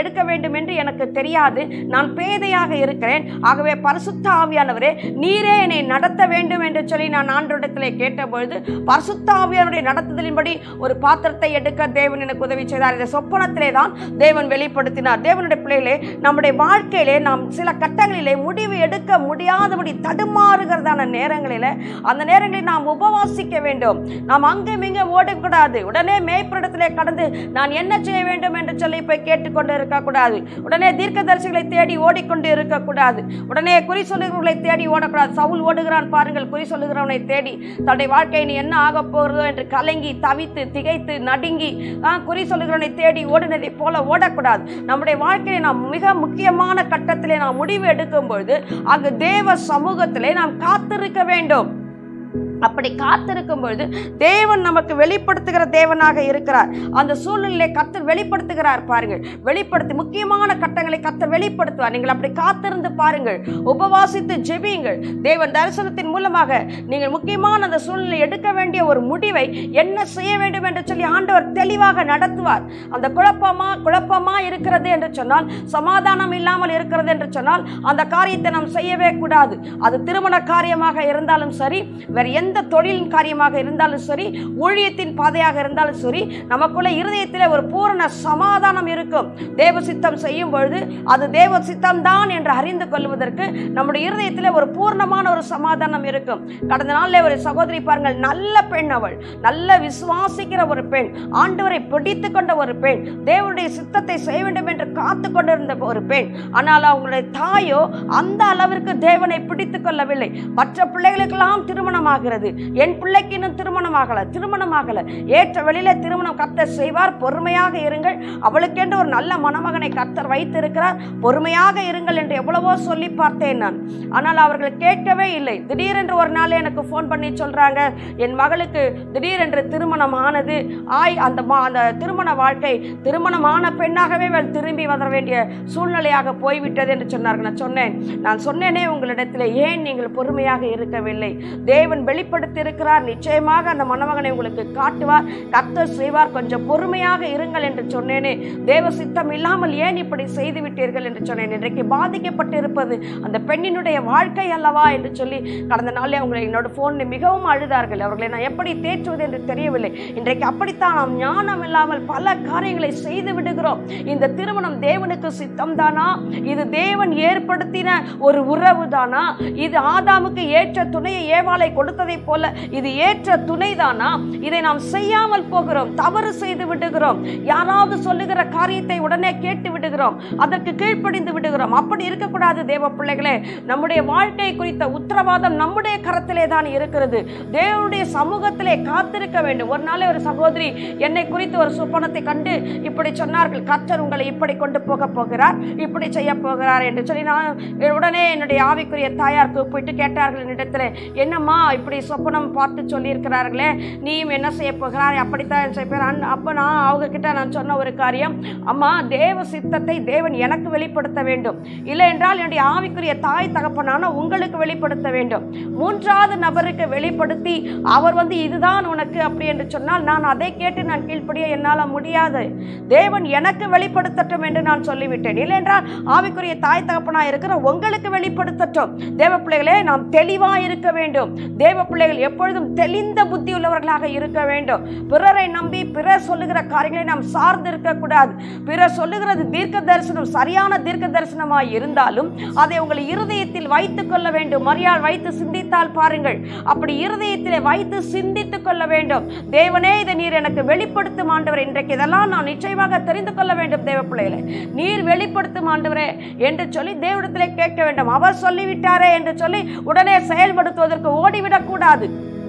எடுக்க வேண்டும் என்று எனக்கு தெரியாது நான் பேதையாக இருக்கிறேன் ஆகவே பரிசுத்த ஆவியானவரே நீரே என்னை நடத்த வேண்டும் என்று சொல்லி நான் ஆண்டோடத்திலே கேட்டபொழுது பரிசுத்த ஆவியானுடைய நடத்துதலின்படி ஒரு பாத்திரத்தை எடுக்க தேவன் எனக்கு உதவி செய்தார் இந்த சொப்பனத்திலே தான் தேவன் வெளிப்படுத்தினார் தேவனுடைய பிள்ளைகளே நம்முடைய வாழ்க்கையிலே நாம் சில கட்டங்களிலே முடிவு எடுக்க முடியாதபடி தடுமாறுகிறதான நேரங்களில் அந்த நேரங்களில் நாம் உபவாசிக்க வேண்டும் நாம் அங்கும் இங்கே ஓடக்கூடாது உடனே மேய்ப்பிடத்திலே கடந்து நான் என்ன செய்ய வேண்டும் என்று சொல்லி போய் கேட்டுக்கொண்டு இருக்கக்கூடாது உடனே தீர்க்கதரிசிகளை தேடி ஓடிக்கொண்டு இருக்கக்கூடாது உடனே குறி சொல்லுகிறவர்களை தேடி ஓடக்கூடாது சவுல் ஓடுகிறான் பாருங்கள் குறி சொல்லுகிறவனை தேடி தன்னுடைய வாழ்க்கை நீ என்ன ஆக போகிறதோ என்று கலங்கி தவித்து திகைத்து நடுங்கி ஆ, குறி சொல்லுகிறவனை தேடி ஓடினதை போல ஓடக்கூடாது நம்முடைய வாழ்க்கையை நாம் மிக முக்கியமான கட்டத்திலே நாம் முடிவு எடுக்கும் பொழுது அங்கு தேவ சமூகத்திலே நாம் காத்திருக்க வேண்டும் அப்படி காத்திருக்கும் பொழுது தேவன் நமக்கு வெளிப்படுத்துகிற தேவனாக இருக்கிறார் அந்த சூழ்நிலையை கத்தர் வெளிப்படுத்துகிறார் பாருங்கள் வெளிப்படுத்தி முக்கியமான கட்டங்களை கத்தர் வெளிப்படுத்துவார் நீங்கள் அப்படி காத்திருந்து பாருங்கள் உபவாசித்து ஜெபியுங்கள் தேவன் தரிசனத்தின் மூலமாக நீங்கள் முக்கியமான அந்த சூழ்நிலை எடுக்க வேண்டிய ஒரு முடிவை என்ன செய்ய வேண்டும் என்று சொல்லி ஆண்டவர் தெளிவாக நடத்துவார் அந்த குழப்பமா குழப்பமா இருக்கிறது என்று சொன்னால் சமாதானம் இல்லாமல் இருக்கிறது என்று சொன்னால் அந்த காரியத்தை நாம் செய்யவே கூடாது அது திருமண காரியமாக இருந்தாலும் சரி வேற எந்த தொழிலின் காரியமாக இருந்தாலும் சரி ஊழியத்தின் பாதையாக இருந்தாலும் சரி நமக்குள்ள இருதயத்தில் ஒரு பூரண சமாதானம் இருக்கும் தேவ சித்தம் செய்யும் பொழுது அது தேவ சித்தம் தான் என்று அறிந்து கொள்வதற்கு நம்முடைய இருதயத்தில் ஒரு பூர்ணமான ஒரு சமாதானம் இருக்கும் கடந்த நாளில் ஒரு சகோதரி பாருங்கள் நல்ல பெண் அவள் நல்ல விசுவாசிக்கிற ஒரு பெண் ஆண்டவரை பிடித்து கொண்ட ஒரு பெண் தேவனுடைய சித்தத்தை செய்ய வேண்டும் என்று காத்து கொண்டிருந்த ஒரு பெண் ஆனால் அவங்களுடைய தாயோ அந்த அளவிற்கு தேவனை பிடித்து கொள்ளவில்லை மற்ற பிள்ளைகளுக்கெல்லாம் திருமணம் ஆகிறது என் பிள்ளைக்கு இன்னும் திருமணம் ஆகல திருமணம் ஆகல ஏற்ற வெளியில திருமணம் கர்த்தர் செய்வார் பொறுமையாக இருங்கள் அவளுக்கென்று ஒரு நல்ல மணமகனை கர்த்தர் வைத்திருக்கிறார் பொறுமையாக இருங்கள் என்று எவ்வளவோ சொல்லி பார்த்தேன் நான் ஆனால் அவர்கள் கேட்கவே இல்லை திடீரென்று ஒரு நாள் எனக்கு ஃபோன் பண்ணி சொல்றாங்க என் மகளுக்கு திடீரென்று திருமணம் ஆனது ஆய் அந்த மா- அந்த திருமண வாழ்க்கை திருமணமான பெண்ணாகவே அவள் திரும்பி வர வேண்டிய சூழ்நிலையாக போய்விட்டது என்று சொன்னார்கள் நான் சொன்னேன் நான் சொன்னேனே உங்களிடத்தில் ஏன் நீங்கள் பொறுமையாக இருக்கவில்லை தேவன் வெளிப்படுத்தி இருக்கிறார் நிச்சயமாக அந்த மணமகனை உங்களுக்கு காட்டுவார் கர்த்தர் செய்வார் கொஞ்சம் பொறுமையாக இருங்கள் என்று சொன்னேனே தேவ சித்தம் இல்லாமல் ஏன் இப்படி செய்து விட்டீர்கள் என்று சொன்னேன் இன்றைக்கு பாதிக்கப்பட்டிருப்பது அந்த பெண்ணினுடைய வாழ்க்கை அல்லவா என்று சொல்லி கடந்த நாளில் அவங்களை என்னோட ஃபோனில் மிகவும் அழுதார்கள் அவர்களை நான் எப்படி தேற்றுவது என்று தெரியவில்லை இன்றைக்கு அப்படித்தான் நாம் ஞானம் இல்லாமல் பல காரியங்களை செய்து விடுகிறோம் இந்த திருமணம் தேவனுக்கு சித்தம் தானா இது தேவன் ஏற்படுத்தின ஒரு உறவு தானா இது ஆதாமுக்கு ஏற்ற துணையை ஏவாளை கொடுத்ததைப் போல இது ஏற்ற துணை தானா இதை நாம் செய்யாமல் போகிறோம் தவறு செய்து விடுகிறோம் யாராவது சொல்லுகிற காரியத்தை உடனே கேட்டு விடுகிறோம் அதற்கு கீழ்ப்படிந்து விடுகிறோம் அப்படி இருக்கக்கூடாது தேவ பிள்ளைகளே நம்முடைய வாழ்க்கை குறித்த உத்தரவாதம் நம்முடைய கரத்திலே தான் இருக்கிறது தேவனுடைய சமூகத்திலே காத்திருக்க வேண்டும் ஒரு நாள் ஒரு சகோதரி என்னை குறித்து ஒரு சொப்பனத்தை கண்டு இப்படி சொன்னார்கள் கர்த்தர் உங்களை இப்படி கொண்டு போக போகிறார் இப்படி செய்ய போகிறார் என்று சொல்லி நான் உடனே என்னுடைய ஆவிக்குரிய தாயார் கூப்பிட்டு கேட்டார்கள் என்னிடத்துல என்னம்மா இப்படி சொப்பனம் பார்த்து சொல்லியிருக்கிறார்களே நீயும் என்ன செய்ய போகிறாய் அப்படித்தான் செய்ய போகிறான் அப்போ நான் அவங்க கிட்ட நான் சொன்ன ஒரு காரியம் அம்மா தேவ சித்தத்தை தேவன் எனக்கு வெளிப்படுத்த வேண்டும் இல்லை என்றால் என்னுடைய ஆவிக்குரிய தாய் தகப்பனான உங்களுக்கு வெளிப்படுத்த வேண்டும் மூன்றாவது நபருக்கு வெளிப்படுத்தி அவர் வந்து இதுதான் உனக்கு அப்படி என்று சொன்னால் நான் அதை கேட்டு நான் கீழ்ப்படிய என்னால் முடியாது தேவன் எனக்கு வெளிப்படுத்தட்டும் என்று நான் சொல்லிவிட்டேன் இல்லை என்றால் ஆவிக்குரிய தாய் தகப்பனா இருக்கிற உங்களுக்கு வெளிப்படுத்தட்டும் தேவ பிள்ளைகளே நாம் தெளிவா இருக்க வேண்டும் தேவ பிள்ளைகள் எப்பொழுதும் தெளிந்த புத்தி உள்ளவர்களாக இருக்க வேண்டும் பிறரை நம்பி பிறர் சொல்லுகிற காரியங்களை நாம் சார்ந்து இருக்கக்கூடாது பிறர் சொல்லுகிறது தீர்க்க தரிசனம் சரியான தீர்க்க தரிசனமாய் இருந்தாலும் அதை உங்கள் இருதயத்தில் வைத்துக் கொள்ள வேண்டும் மரியாள் வைத்து சிந்தித்தால் பாருங்கள் அப்படி இருதயத்திலே வைத்து சிந்தித்துக் கொள்ள வேண்டும் தேவனே இதை நீர் எனக்கு வெளிப்படுத்தும் ஆண்டவர் இன்றைக்கு இதெல்லாம் நான் நிச்சயமாக தெரிந்து கொள்ள வேண்டும் தேவ பிள்ளைகளே நீர் வெளிப்படுத்தும் ஆண்டவரே என்று சொல்லி தேவனிடத்திலே கேட்க வேண்டும் அவர் சொல்லிவிட்டாரே என்று சொல்லி உடனே செயல்படுத்துவதற்கு ஓடிவிடக் கூடாது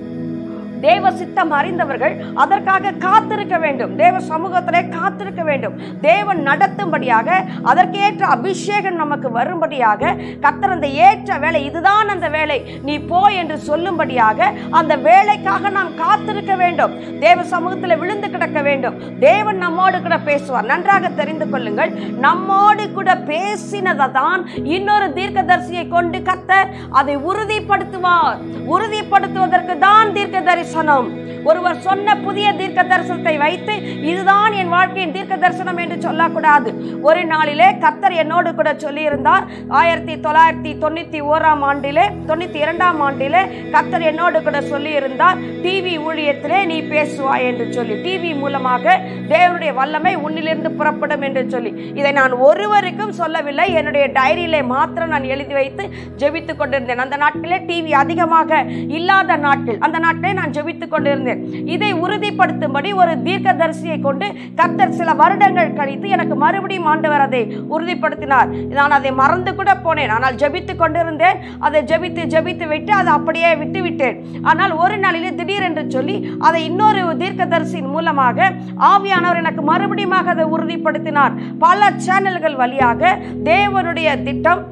தேவ சித்தம் அறிந்தவர்கள் அதற்காக காத்திருக்க வேண்டும் தேவ சமூகத்திலே காத்திருக்க வேண்டும் தேவன் நடத்தும்படியாக அதற்கேற்ற அபிஷேகம் நமக்கு வரும்படியாக கர்த்தர் அந்த ஏற்ற வேலை இதுதான் அந்த வேலை நீ போ என்று சொல்லும்படியாக அந்த வேலைக்காக நாம் காத்திருக்க வேண்டும் தேவ சமூகத்தில் விழுந்து கிடக்க வேண்டும் தேவன் நம்மோடு கூட பேசுவார் நன்றாக தெரிந்து கொள்ளுங்கள் நம்மோடு கூட பேசினதை தான் இன்னொரு தீர்க்கதரிசியை கொண்டு கர்த்தர் அதை உறுதிப்படுத்துவார் உறுதிப்படுத்துவதற்கு தான் தீர்க்கதரிசி தரிசனம் ஒருவர் சொன்ன புதிய தீர்க்க தரிசனத்தை வைத்து இதுதான் என் வாழ்க்கையின் தீர்க்க தரிசனம் என்று சொல்லக்கூடாது ஒரு நாளிலே கர்த்தர் என்னோடு கூட சொல்லியிருந்தார் ஆயிரத்தி தொள்ளாயிரத்தி தொண்ணூத்தி ஓராம் ஆண்டிலே தொண்ணூத்தி இரண்டாம் ஆண்டிலே கர்த்தர் என்னோடு கூட சொல்லியிருந்தார் டிவி ஊழியத்திலே நீ பேசுவாய் என்று சொல்லி டிவி மூலமாக தேவனுடைய வல்லமை உன்னிலிருந்து புறப்படும் என்று சொல்லி இதை நான் ஒருவருக்கும் சொல்லவில்லை என்னுடைய டைரியிலே மாத்திரம் நான் எழுதி வைத்து ஜெபித்துக் கொண்டிருந்தேன் அந்த நாட்களே டிவி அதிகமாக இல்லாத நாட்கள் அந்த நாட்களே நான் ஜெபித்துக் கொண்டிருந்தேன் இதை உறுதிப்படுத்தும்படி ஒரு தீர்க்கதரிசியை கொண்டு கர்த்தர் சில வருடங்கள் கழித்து எனக்கு மறுபடியும் ஆண்டவர் அதை உறுதிப்படுத்தினார் நான் அதை மறந்து கூட போனேன் ஆனால் ஜெபித்துக் கொண்டிருந்தேன் அதை ஜெபித்து ஜெபித்து விட்டு அதை அப்படியே விட்டு விட்டேன் ஆனால் ஒரு நாளிலே திடீரென்று சொல்லி அதை இன்னொரு தீர்க்கதரிசியின் மூலமாக ஆவியானவர் எனக்கு மறுபடியும் அதை உறுதிப்படுத்தினார் பல சேனல்கள் வழியாக தேவனுடைய திட்டம்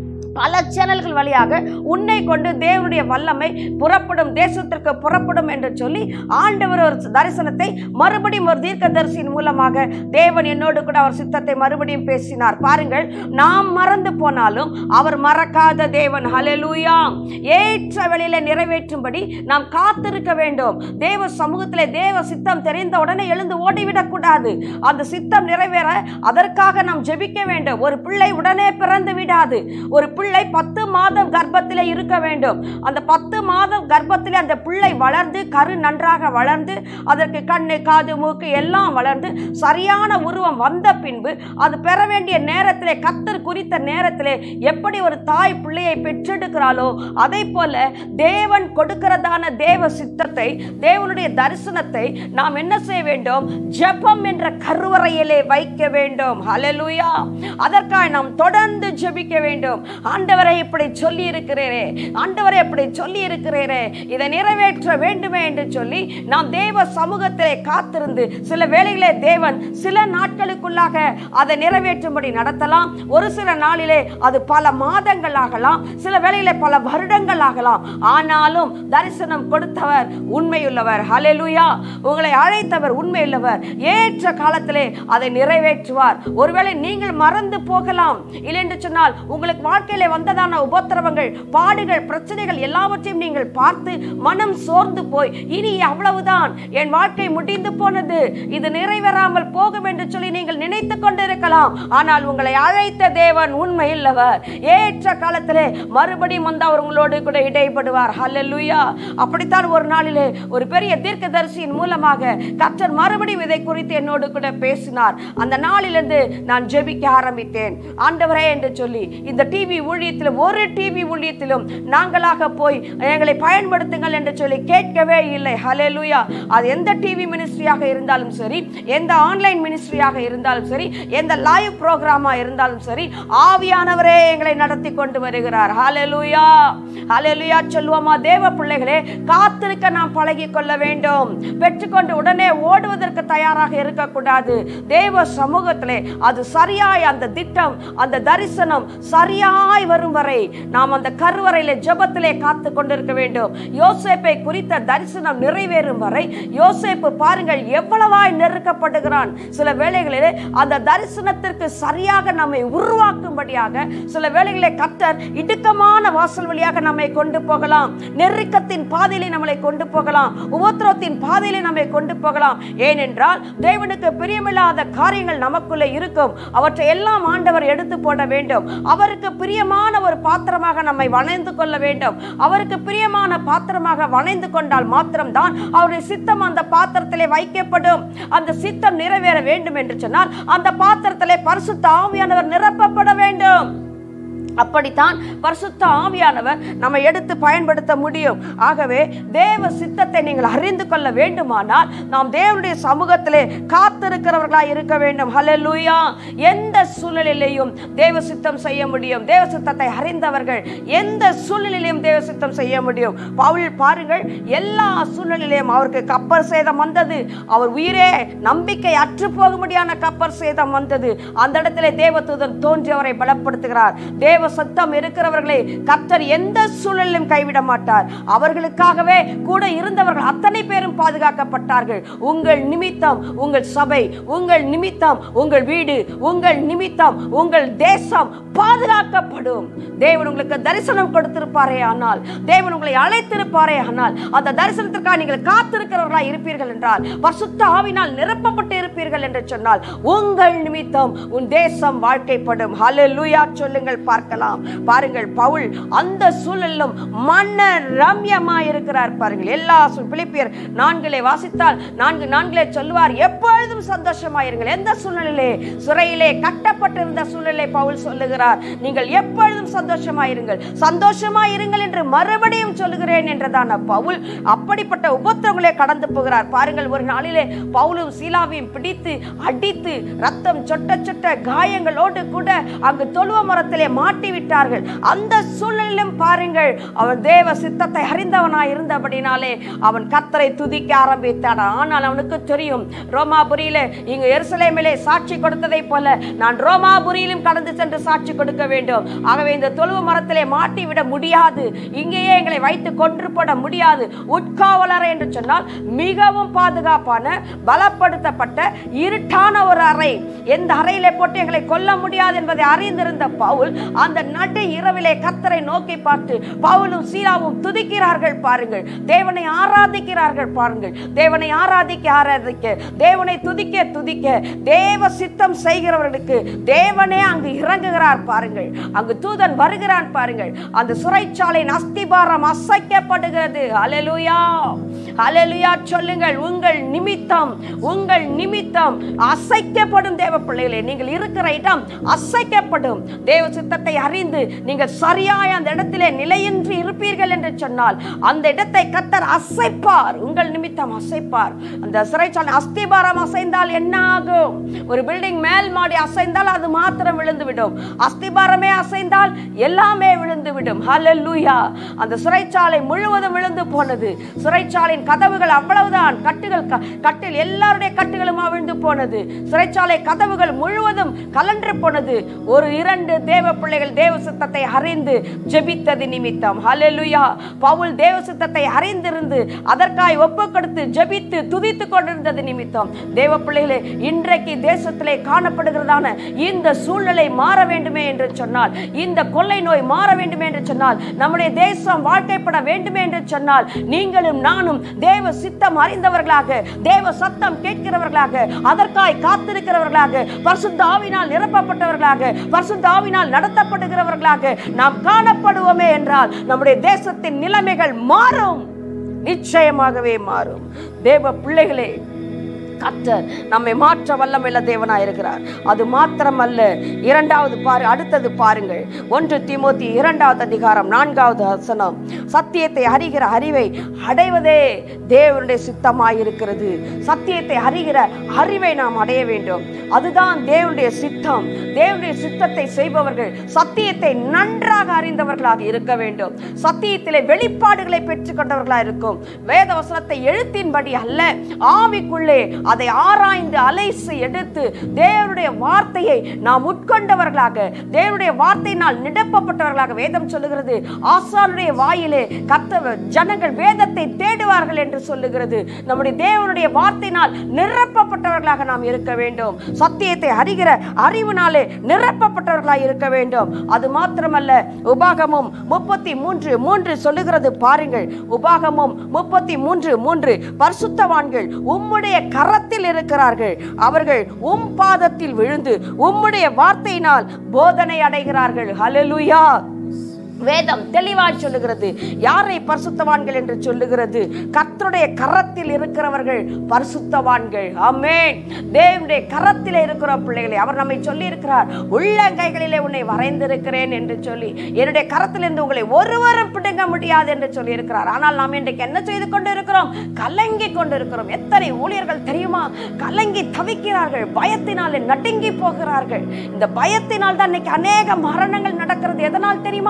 பல சேனல்கள் வழியாக உன்னை கொண்டு தேவனுடைய வல்லமை புறப்படும் தேசத்திற்கு புறப்படும் என்று சொல்லி ஆண்டவர் ஒரு தரிசனத்தை மறுபடியும் ஒரு தீர்க்கதரிசியின் மூலமாக தேவன் என்னோடு கூட அவர் சித்தத்தை மறுபடியும் பேசினார் பாருங்கள் நாம் மறந்து போனாலும் அவர் மறக்காத தேவன் ஹalleluya ஏற்ற வேளையில நிறைவேற்றும்படி நாம் காத்திருக்க வேண்டும் தேவ சமூகத்திலே தேவ சித்தம் தெரிந்த உடனே எழுந்து ஓடிவிடக் கூடாது அந்த சித்தம் நிறைவேற அதற்காக நாம் ஜெபிக்க வேண்டும் ஒரு பிள்ளை உடனே பிறந்து விடாது ஒரு பிள்ளை பத்து மாதம் கர்ப்பத்திலே இருக்க வேண்டும் அந்த பத்து மாதம் கர்ப்பத்திலே அந்த பிள்ளை வளர்ந்து கரு நன்றாக வளர்ந்து அதற்கு கண்ணு காது மூக்கு எல்லாம் வளர்ந்து சரியான உருவம் வந்த பின்பு அது பெற வேண்டிய நேரத்திலே கத்தர் குறித்த நேரத்திலே எப்படி ஒரு தாய் பிள்ளையை பெற்றெடுக்கிறாளோ அதை போல தேவன் கொடுக்கிறதான தேவ சித்தத்தை தேவனுடைய தரிசனத்தை நாம் என்ன செய்ய வேண்டும் ஜெபம் என்ற கருவறையிலே வைக்க வேண்டும் ஹalleluya அதற்காக நாம் தொடர்ந்து ஜெபிக்க வேண்டும் ஆண்டவரை இப்படி சொல்லி இருக்கிறீரே ஆண்டவரை இப்படி சொல்லி இருக்கிறீரே இதை நிறைவேற்ற வேண்டுமே என்று சொல்லி நாம் தேவ சமூகத்திலே காத்திருந்து சில வேளைகளே தேவன் சில நாட்களுக்குள்ளாக அதை நிறைவேற்றும்படி நடத்தலாம் ஒரு சில நாளிலே அது பல மாதங்கள் ஆகலாம் சில வேளையிலே பல வருடங்கள் ஆகலாம் ஆனாலும் தரிசனம் கொடுத்தவர் உண்மையுள்ளவர் ஹalleluya உங்களை அழைத்தவர் உண்மையுள்ளவர் ஏற்ற காலத்திலே அதை நிறைவேற்றுவார் ஒருவேளை நீங்கள் மறந்து போகலாம் இல்லை என்று சொன்னால் உங்களுக்கு வாழ்க்கையிலே வந்ததான உபத்திரவங்கள் பாடுகள் பிரச்சனைகள் எல்லாவற்றையும் நீங்கள் பார்த்து மனம் சோர்ந்து போய் இனி அவ்வளவுதான் என் வாழ்க்கை முடிந்து போனது இது நிறைவேறாமல் போகும் என்று சொல்லி நீங்கள் நினைத்து கொண்டிருக்கலாம் ஆனால் உங்களை அழைத்த தேவன் உண்மையுள்ளவர் ஏற்ற காலத்திலே மறுபடியும் வந்து அவர் உங்களோடு கூட இடைப்படுவார் ஹalleluya அப்படித்தான் ஒரு நாளிலே ஒரு பெரிய தீர்க்கதரிசியின் மூலமாக கர்த்தர் மறுபடியும் இதை குறித்து என்னோடு கூட பேசினார் அந்த நாளிலிருந்து நான் ஜெபிக்க ஆரம்பித்தேன் ஆண்டவரே என்று சொல்லி இந்த டிவி ஊழியத்திலும் ஒரு டிவி ஊழியத்திலும் நாங்களாக போய் எங்களை பயன்படுத்துங்கள் என்று சொல்லி கேட்கவே இல்லை ஹalleluya அது எந்த டிவி மினிஸ்ட்ரியாக இருந்தாலும் சரி எந்த ஆன்லைன் மினிஸ்ட்ரியாக இருந்தாலும் சரி எந்த லைவ் ப்ரோக்ராமா இருந்தாலும் சரி ஆவியானவரே எங்களை நடத்தி கொண்டு வருகிறார் ஹalleluya ஹalleluya சொல்லுவோமா தேவ பிள்ளைகளே காத்திருக்க நாம் பழகி கொள்ள வேண்டும் பெற்றுக்கொண்டு உடனே ஓடுவதற்கு தயாராக இருக்கக்கூடாது தேவ சமூகத்திலே அது சரியாய் அந்த திட்டம் அந்த தரிசனம் சரியாய் வரும் வரை நாம் அந்த கருவறையிலே ஜெபத்திலே காத்து கொண்டிருக்க வேண்டும் யோசேப்பை குறித்த தரிசனம் நிறைவேறும் வரை யோசேப்பு பாருங்கள் எவ்வளவாய் நெருக்கப்படுகிறான் சில வேளைகளிலே அந்த தரிசனத்திற்கு சரியாக நம்மை உருவாக்கும்படியாக சில வேளைகளிலே கர்த்தர் இடுக்கமான வாசல் வழியாக நம்மை கொண்டு போகலாம் நெருக்கத்தின் பாதையிலே நம்மளை கொண்டு போகலாம் உபத்திரத்தின் பாதையிலே நம்மை கொண்டு போகலாம் ஏனென்றால் தேவனுக்கு பிரியமில்லாத காரியங்கள் நமக்குள்ளே இருக்கும் அவற்றை எல்லாம் ஆண்டவர் எடுத்து போட வேண்டும் அவருக்கு பிரியமான ஒரு பாத்திரமாக நம்மை வணைந்து கொள்ள வேண்டும் அவருக்கு பிரியமான பாத்திரமாக வணைந்து கொண்டால் மாத்திரம்தான் அவருடைய சித்தம் அந்த பாத்திரத்திலே வைக்கப்படும் அந்த சித்தம் நிறைவேற வேண்டும் என்று சொன்னால் அந்த பாத்திரத்திலே பரிசுத்த ஆவியானவர் நிரப்பப்பட வேண்டும் அப்படித்தான் பரிசுத்த ஆவியானவர் நம்ம எடுத்து பயன்படுத்த முடியும் ஆகவே தேவ சித்தத்தை நீங்கள் அறிந்து கொள்ள வேண்டுமானால் நாம் தேவனுடைய சமூகத்திலே காத்திருக்கிறவர்களாய் இருக்க வேண்டும் ஹalleluya எந்த சூழ்நிலையிலையும் தேவ சித்தம் செய்ய முடியும் தேவ சித்தத்தை அறிந்தவர்கள் எந்த சூழ்நிலையிலும் தேவ சித்தம் செய்ய முடியும் பவுல் பாருங்கள் எல்லா சூழ்நிலையிலும் அவருக்கு கப்பல் சேதம் வந்தது அவர் உயிரே நம்பிக்கை அற்று போகும்படியான கப்பல் சேதம் வந்தது அந்த இடத்திலே தேவதூதன் தோன்றி அவரை பலப்படுத்துகிறார் தேவ தேவ சத்தம் இருக்கிறவர்களை கர்த்தர் எந்த சூழலிலும் கைவிட மாட்டார் அவர்களுக்காகவே கூட இருந்தவர்கள் அத்தனை பேரும் பாதுகாக்கப்பட்டார்கள் உங்கள் நிமித்தம் உங்கள் சபை உங்கள் நிமித்தம் உங்கள் வீடு உங்கள் நிமித்தம் உங்கள் தேசம் பாதுகாக்கப்படும் தேவன் உங்களுக்கு தரிசனம் கொடுத்திருப்பாரே ஆனால் தேவன் உங்களை அழைத்திருப்பாரே ஆனால் அந்த தரிசனத்திற்காக நீங்கள் காத்திருக்கிறவர்களாய் இருப்பீர்கள் என்றால் பரிசுத்த ஆவினால் நிரப்பப்பட்டு இருப்பீர்கள் என்று சொன்னால் உங்கள் நிமித்தம் உன் தேசம் வாழ்க்கைப்படும் ஹalleluya சொல்லுங்கள் பார்க்கலாம் பாருங்கள் பவுல் அந்த சூழலிலும் மன்ன ரம்யமாய் இருக்கிறார் பாருங்கள் எல்லா சூ- பிலிப்பியர் நான்கிலே வாசித்தால் நான்கு நான்கிலே சொல்லுவார் எப்பொழுதும் சந்தோஷமாயிருங்கள் எந்த சூழ்நிலையிலே சிறையிலே கட்டப்பட்டிருந்த சூழ்நிலை பவுல் சொல்லுகிறார் நீங்கள் எப்பொழுதும் சந்தோஷமாயிருங்கள் சந்தோஷமாயிருங்கள் என்று மறுபடியும் சொல்லுகிறேன் என்றதான பவுல் அப்படிப்பட்ட உபத்திரங்களே கடந்து போகிறார் பாருங்கள் ஒரு நாளிலே பவுலும் சீலாவையும் பிடித்து அடித்து ரத்தம் சொட்ட சொட்ட காயங்களோடு கூட அங்கு தொழுவ மரத்திலே மாட்டி விட்டார்கள் அந்த சூழ்நிலையிலும் பாருங்கள் அவன் தேவ சித்தத்தை அறிந்தவனாய் இருந்தபடினாலே அவன் கத்தரை துதிக்க ஆரம்பித்தான் ஆனால் அவனுக்கு தெரியும் ரோமாபுரியில இங்கு எருசலேமிலே சாட்சி கொடுத்ததை போல நான் ரோமாபுரியிலும் கடந்து சென்று சாட்சி கொடுக்க வேண்டும் ஆகவே இந்த தொழுவ மரத்திலே மாட்டி விட முடியாது இங்கேயே எங்களை வைத்து கொன்று போட முடியாது உட்காவலர் என்று சொன்னால் மிகவும் பாதுகாப்பான பலப்படுத்தப்பட்ட இருட்டான ஒரு அறை எந்த அறையிலே போட்டு எங்களை கொல்ல முடியாது என்பதை அறிந்திருந்த பவுல் அந்த நடு இரவிலே கத்தரை நோக்கி பார்த்து பவுலும் சீலாவும் துதிக்கிறார்கள் பாருங்கள் தேவனை ஆராதிக்கிறார்கள் பாருங்கள் தேவனை ஆராதிக்க ஆராதிக்க தேவனை துதிக்க துதிக்க தேவ சித்தம் செய்கிறவர்களுக்கு தேவனே அங்கு இறங்குகிறார் பாருங்கள் அங்கு தூதன் வருகிறான் பாருங்கள் அந்த சிறைச்சாலையின் அஸ்திபாரம் அசைக்கப்படுகிறது அலலுயா அலலுயா சொல்லுங்கள் உங்கள் நிமித்தம் உங்கள் நிமித்தம் அசைக்கப்படும் தேவ பிள்ளைகளே நீங்கள் இருக்கிற இடம் அசைக்கப்படும் தேவ சித்தத்தை அறிந்து நீங்கள் சரியாய் அந்த இடத்திலே நிலையின்றி இருப்பீர்கள் என்று சொன்னால் அந்த இடத்தை கத்தர் அசைப்பார் உங்கள் நிமித்தம் அசைப்பார் அந்த சிறைச்சாலை அஸ்திபாரம் அசைந்தால் என்ன ஆகும் ஒரு பில்டிங் மேல் மாடி அசைந்தால் அது மாத்திரம் விழுந்து விடும் அஸ்திபாரமே அசைந்தால் எல்லாமே விழுந்து விடும் ஹalleluya அந்த சிறைச்சாலை முழுவதும் விழுந்து போனது சிறைச்சாலையின் கதவுகள் அவ்வளவுதான் கட்டுகள் க- கட்டில் எல்லாருடைய கட்டுகளும் அவிழ்ந்து போனது சிறைச்சாலை கதவுகள் முழுவதும் கலன்று போனது ஒரு இரண்டு தேவ பிள்ளைகள் தேவ சித்தத்தை அறிந்து ஜெபித்தது நிமித்தம் ஹalleluya பவுல் தேவ சித்தத்தை அறிந்திருந்து அதற்காய் ஒப்பு கொடுத்து ஜெபித்து துதித்து கொண்டிருந்தது நிமித்தம் தேவ பிள்ளைகளே இன்றைக்கு தேசத்திலே காணப்படுகிறதான இந்த சூழ்நிலை மாற வேண்டுமே என்று சொன்னால் இந்த கொள்ளை நோய் மாற வேண்டுமே என்று சொன்னால் நம்முடைய தேசம் வாழ்க்கைப்பட வேண்டுமே என்று சொன்னால் நீங்களும் நானும் தேவ சித்தம் அறிந்தவர்களாக தேவ சத்தம் கேட்கிறவர்களாக அதற்காய் காத்திருக்கிறவர்களாக பரிசுத்த ஆவினால் நிரப்பப்பட்டவர்களாக பரிசுத்த ஆவினால் நடத்தப்படுகிறவர்களாக நாம் காணப்படுவோமே என்றால் நம்முடைய தேசத்தின் நிலைமைகள் மாறும் நிச்சயமாகவே மாறும் தேவ பிள்ளைகளே கர்த்தர் நம்மை மாற்ற வல்லமையுள்ள தேவனாய் இருக்கிறார் அது மாத்திரமல்ல இரண்டாவது பாரு அடுத்தது பாருங்கள் ஒன்று தீமோத்தி இரண்டாவது அதிகாரம் நான்காவது வசனம் சத்தியத்தை அறிகிற அறிவை அடைவதே தேவனுடைய சித்தமாய் இருக்கிறது சத்தியத்தை அறிகிற அறிவை நாம் அடைய வேண்டும் அதுதான் தேவனுடைய சித்தம் தேவனுடைய சித்தத்தை செய்பவர்கள் சத்தியத்தை நன்றாக அறிந்தவர்களாக இருக்க வேண்டும் சத்தியத்திலே வெளிப்பாடுகளை பெற்றுக்கொண்டவர்களாக இருக்கும் வேத வசனத்தை எழுத்தின்படி அல்ல ஆவிக்குள்ளே அதை ஆராய்ந்து அலைசி எடுத்து தேவனுடைய வார்த்தையை நாம் உட்கொண்டவர்களாக தேவனுடைய வார்த்தையினால் நிடப்பப்பட்டவர்களாக வேதம் சொல்லுகிறது ஆசானுடைய வாயிலே கர்த்தவ ஜனங்கள் வேதத்தை தேடுவார்கள் என்று சொல்லுகிறது நம்முடைய தேவனுடைய வார்த்தையினால் நிரப்பப்பட்டவர்களாக நாம் இருக்க வேண்டும் சத்தியத்தை அறிகிற அறிவினாலே நிரப்பப்பட்டவர்களாக இருக்க வேண்டும் அது மாத்திரமல்ல உபாகமும் முப்பத்தி மூன்று மூன்று சொல்லுகிறது பாருங்கள் உபாகமும் முப்பத்தி மூன்று மூன்று பரிசுத்தவான்கள் உம்முடைய கரத்தில் இருக்கிறார்கள் அவர்கள் உம் பாதத்தில் விழுந்து உம்முடைய வார்த்தையினால் போதனை அடைகிறார்கள் ஹalleluya வேதம் தெளிவாய் சொல்லுகிறது யாரை பரிசுத்தவான்கள் என்று சொல்லுகிறது கர்த்தருடைய கரத்தில் இருக்கிறவர்கள் பரிசுத்தவான்கள் ஆமென் தேவனுடைய கரத்தில் இருக்கிற பிள்ளைகளை அவர் நம்மை சொல்லி இருக்கிறார் உள்ளங்கைகளிலே உன்னை வரைந்திருக்கிறேன் என்று சொல்லி என்னுடைய கரத்திலிருந்து உங்களை ஒருவரும் பிடுங்க முடியாது என்று சொல்லி இருக்கிறார் ஆனால் நாம் இன்றைக்கு என்ன செய்து கொண்டு இருக்கிறோம் கலங்கி கொண்டு இருக்கிறோம் எத்தனை ஊழியர்கள் தெரியுமா கலங்கி தவிக்கிறார்கள் பயத்தினாலே நடுங்கி போகிறார்கள் இந்த பயத்தினால் தான் இன்னைக்கு அநேக மரணங்கள் நடக்கிறது எதனால் தெரியுமா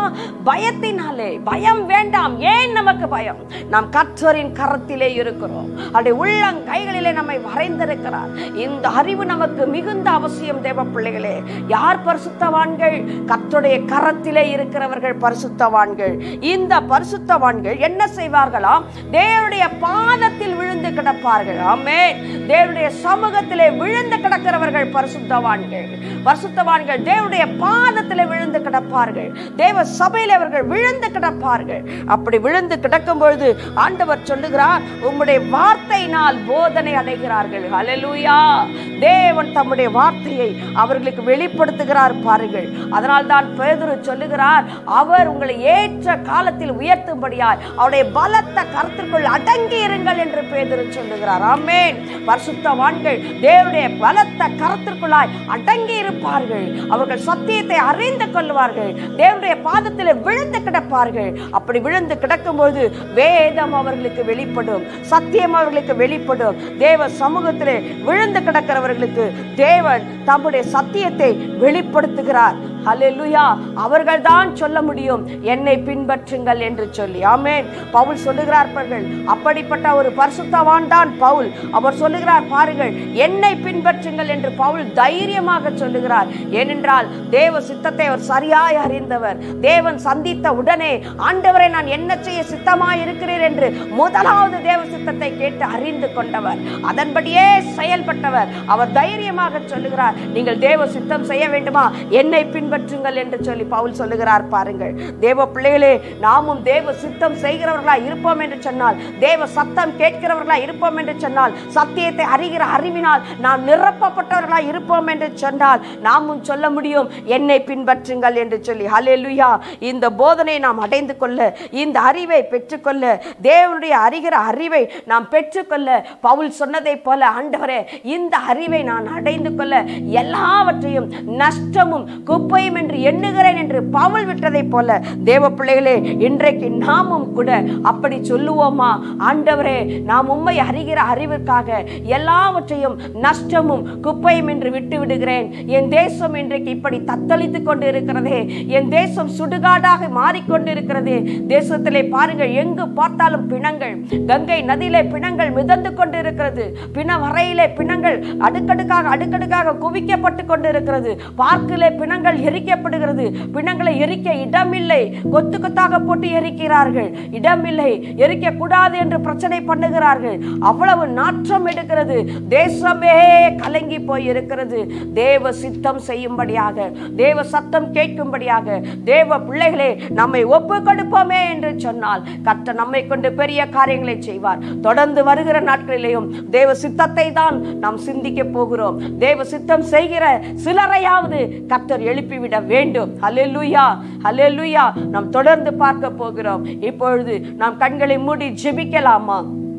பயத்தினாலே பயம் வேண்டாம் ஏன் நமக்கு பயம் நாம் கர்த்தரின் கரத்திலே இருக்கிறோம் அவருடைய உள்ளங்கைகளிலே நம்மை வரைந்திருக்கிறார் இந்த அறிவு நமக்கு மிகுந்த அவசியம் தேவ பிள்ளைகளே யார் பரிசுத்தவான்கள் கர்த்தருடைய கரத்திலே இருக்கிறவர்கள் பரிசுத்தவான்கள் இந்த பரிசுத்தவான்கள் என்ன செய்வார்களாம் தேவனுடைய பாதத்தில் விழுந்து கிடப்பார்கள் ஆமென் தேவனுடைய சமூகத்திலே விழுந்து கிடக்கிறவர்கள் பரிசுத்தவான்கள் பரிசுத்தவான்கள் தேவனுடைய பாதத்திலே விழுந்து கிடப்பார்கள் தேவ சபையில் அவர்கள் விழுந்து கிடப்பார்கள் அப்படி விழுந்து கிடக்கும் பொழுது ஆண்டவர் சொல்லுகிறார் உம்முடைய வார்த்தையினால் போதனை அடைகிறார்கள் ஹalleluya தேவன் தம்முடைய வார்த்தையை அவர்களுக்கு வெளிப்படுத்துகிறார் பாருங்கள் அதனால் தான் பேதுரு சொல்லுகிறார் அவர் உங்களை ஏற்ற காலத்தில் உயர்த்தும்படியாய் அவருடைய பலத்த கருத்திற்குள் அடங்கி இருங்கள் என்று பேதுரு சொல்லுகிறார் ஆமென் பரிசுத்தவான்கள் தேவனுடைய பலத்த கருத்திற்குள்ளாய் அடங்கி இருப்பார்கள் அவர்கள் சத்தியத்தை அறிந்து கொள்வார்கள் தேவனுடைய பாதத்தில் விழுந்து கிடப்பார்கள் அப்படி விழுந்து கிடக்கும்போது வேதம் அவர்களுக்கு வெளிப்படும் சத்தியம் அவர்களுக்கு வெளிப்படும் தேவ சமூகத்திலே விழுந்து கிடக்கிறவர்களுக்கு தேவன் தம்முடைய சத்தியத்தை வெளிப்படுத்துகிறார் ஹalleluya அவர்கள் தான் சொல்ல முடியும் என்னை பின்பற்றுங்கள் என்று சொல்லி ஆமென் பவுல் சொல்லுகிறார்கள் அப்படிப்பட்ட ஒரு பரிசுத்தவான் தான் பவுல் அவர் சொல்லுகிறார் பாருங்கள் என்னை பின்பற்றுங்கள் என்று பவுல் தைரியமாக சொல்லுகிறார் ஏனென்றால் தேவ சித்தத்தை அவர் சரியாய் அறிந்தவர் தேவன் சந்தித்த உடனே ஆண்டவரை நான் என்ன செய்ய சித்தமாய் இருக்கிறேன் என்று முதலாவது தேவ சித்தத்தை கேட்டு அறிந்து கொண்டவர் அதன்படியே செயல்பட்டவர் அவர் தைரியமாக சொல்லுகிறார் நீங்கள் தேவ சித்தம் செய்ய வேண்டுமா என்னை பின்பற்றுங்கள் என்று சொல்லி பவுல் சொல்லுகிறார் பாருங்கள் தேவ பிள்ளைகளே நாமும் தேவ சித்தம் செய்கிறவர்களா இருப்போம் என்று சொன்னால் தேவ சத்தம் கேட்கிறவர்களா இருப்போம் என்று சொன்னால் சத்தியத்தை அறிகிற அறிவினால் நாம் நிரப்பப்பட்டவர்களா இருப்போம் என்று சொன்னால் நாமும் சொல்ல முடியும் என்னை பின்பற்றுங்கள் என்று சொல்லி ஹalleluya இந்த போதனை நாம் அடைந்து கொள்ள இந்த அறிவை பெற்றுக்கொள்ள தேவனுடைய அறிகிற அறிவை நாம் பெற்றுக்கொள்ள பவுல் சொன்னதைப் போல ஆண்டவரே இந்த அறிவை நான் அடைந்து கொள்ள எல்லாவற்றையும் நஷ்டமும் குப்பையும் என்று எண்ணுகிறேன் என்று பவுல் விட்டதைப் போல தேவ பிள்ளைகளே இன்றைக்கு நாமும் கூட அப்படி சொல்லுவோமா ஆண்டவரே நாம் உண்மை அறிகிற அறிவிற்காக எல்லாவற்றையும் நஷ்டமும் குப்பையும் என்று விட்டு விடுகிறேன் என் தேசம் இன்றைக்கு இப்படி தத்தளித்து கொண்டு இருக்கிறதே என் தேசம் சுடுகாடாக மாறிக்கொண்டு இருக்கிறது தேசத்திலே பாருங்கள் எங்கு பார்த்தாலும் பிணங்கள் கங்கை நதியிலே பிணங்கள் மிதந்து கொண்டு இருக்கிறது பிண வரையிலே பிணங்கள் அடுக்கடுக்காக அடுக்கடுக்காக குவிக்கப்பட்டு கொண்டு இருக்கிறது பார்க்கிலே பிணங்கள் எரிக்கப்படுகிறது பிணங்களை எரிக்க இடமில்லை கொத்து கொத்தாக போட்டு எரிக்கிறார்கள் இடமில்லை எரிக்க கூடாது என்று பிரச்சனை பண்ணுகிறார்கள் அவ்வளவு நாற்றம் எடுக்கிறது தேசமே கலங்கி போய் இருக்கிறது தேவ சித்தம் செய்யும்படியாக தேவ சத்தம் கேட்கும்படியாக தேவ பிள்ளைகளே நம்மை ஒப்பு கொடுப்போமே என்று சொன்னால் கர்த்தர் நம்மை கொண்டு பெரிய காரியங்களை செய்வார் தொடர்ந்து வருகிற நாட்களிலேயும் தேவ சித்தத்தை தான் நாம் சிந்திக்க போகிறோம் தேவ சித்தம் செய்கிற சிலரையாவது கர்த்தர் எழுப்பிவிட வேண்டும் ஹalleluya ஹalleluya நாம் தொடர்ந்து பார்க்க போகிறோம் இப்பொழுது நாம் கண்களை மூடி ஜெபிக்கலாமா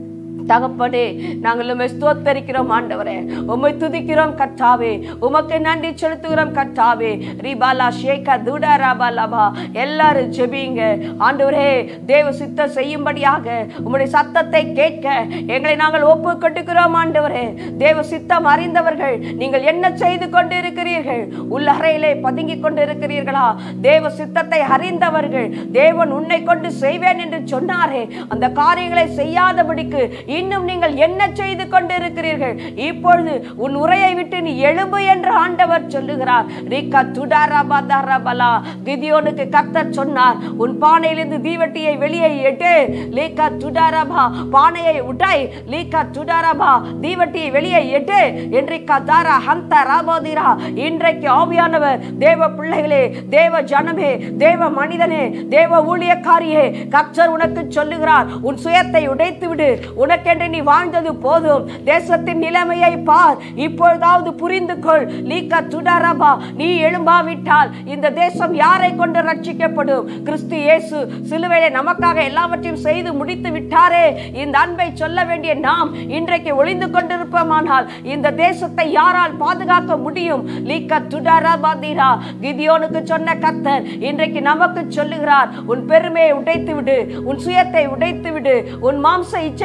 தகப்பனே நாங்கள் உம்மை ஸ்தோத்தரிக்கிறோம் ஆண்டவரே உம்மை துதிக்கிறோம் கர்த்தாவே உமக்கு நன்றி செலுத்துகிறோம் கர்த்தாவே ரிபாலா ஷேகா துடா ராபா லபா எல்லாரும் ஜெபிங்க ஆண்டவரே தேவ சித்தம் செய்யும்படியாக உம்முடைய சத்தத்தை கேட்க எங்களை நாங்கள் ஒப்பு கட்டுக்கிறோம் ஆண்டவரே தேவ சித்தம் அறிந்தவர்கள் நீங்கள் என்ன செய்து கொண்டு இருக்கிறீர்கள் உள்ளறையிலே பதுங்கி கொண்டு இருக்கிறீர்களா தேவ சித்தத்தை அறிந்தவர்கள் தேவன் உன்னை கொண்டு செய்வேன் என்று சொன்னாரே அந்த காரியங்களை செய்யாதபடிக்கு இன்னும் நீங்கள் என்ன செய்து கொண்டிருக்கிறீர்கள் இப்பொழுது உன் உரையை விட்டு நீ எழும்பு என்று ஆண்டவர் சொல்லுகிறார் ரீகா துடாரபா தரபலா கிதியோனுக்கு கர்த்தர் சொன்னார் உன் பானையிலிருந்து தீவட்டியை வெளியே எட்டு லீகா துடாரபா பானையை உடாய் லீகா துடாரபா தீவட்டியை வெளியே எட்டு என்றிக்கா தாரா ஹந்த ராபோதிரா இன்றைக்கு ஆவியானவர் தேவ பிள்ளைகளே தேவ ஜனமே தேவ மனிதனே தேவ ஊழியக்காரியே கர்த்தர் உனக்கு சொல்லுகிறார் உன் சுயத்தை உடைத்து விடு உனக்கென்று நீ வாழ்ந்தது போதும் தேசத்தின் நிலைமையை பார் இப்பொழுதாவது புரிந்து கொள் லீக்கா துடாரபா நீ எழும்பாவிட்டால் இந்த தேசம் யாரை கொண்டு ரட்சிக்கப்படும் கிறிஸ்து இயேசு சிலுவையிலே நமக்காக எல்லாவற்றையும் செய்து முடித்து விட்டாரே இந்த அன்பை சொல்ல வேண்டிய நாம் இன்றைக்கு ஒளிந்து கொண்டிருப்போமானால் இந்த தேசத்தை யாரால் பாதுகாக்க முடியும் லீக்கா துடாரபா தீரா கிதியோனுக்கு சொன்ன கர்த்தர் இன்றைக்கு நமக்கு சொல்லுகிறார் உன் பெருமையை உடைத்து விடு உன் சுயத்தை உடைத்து விடு உன் மாம்ச இச்சையை ஒழித்து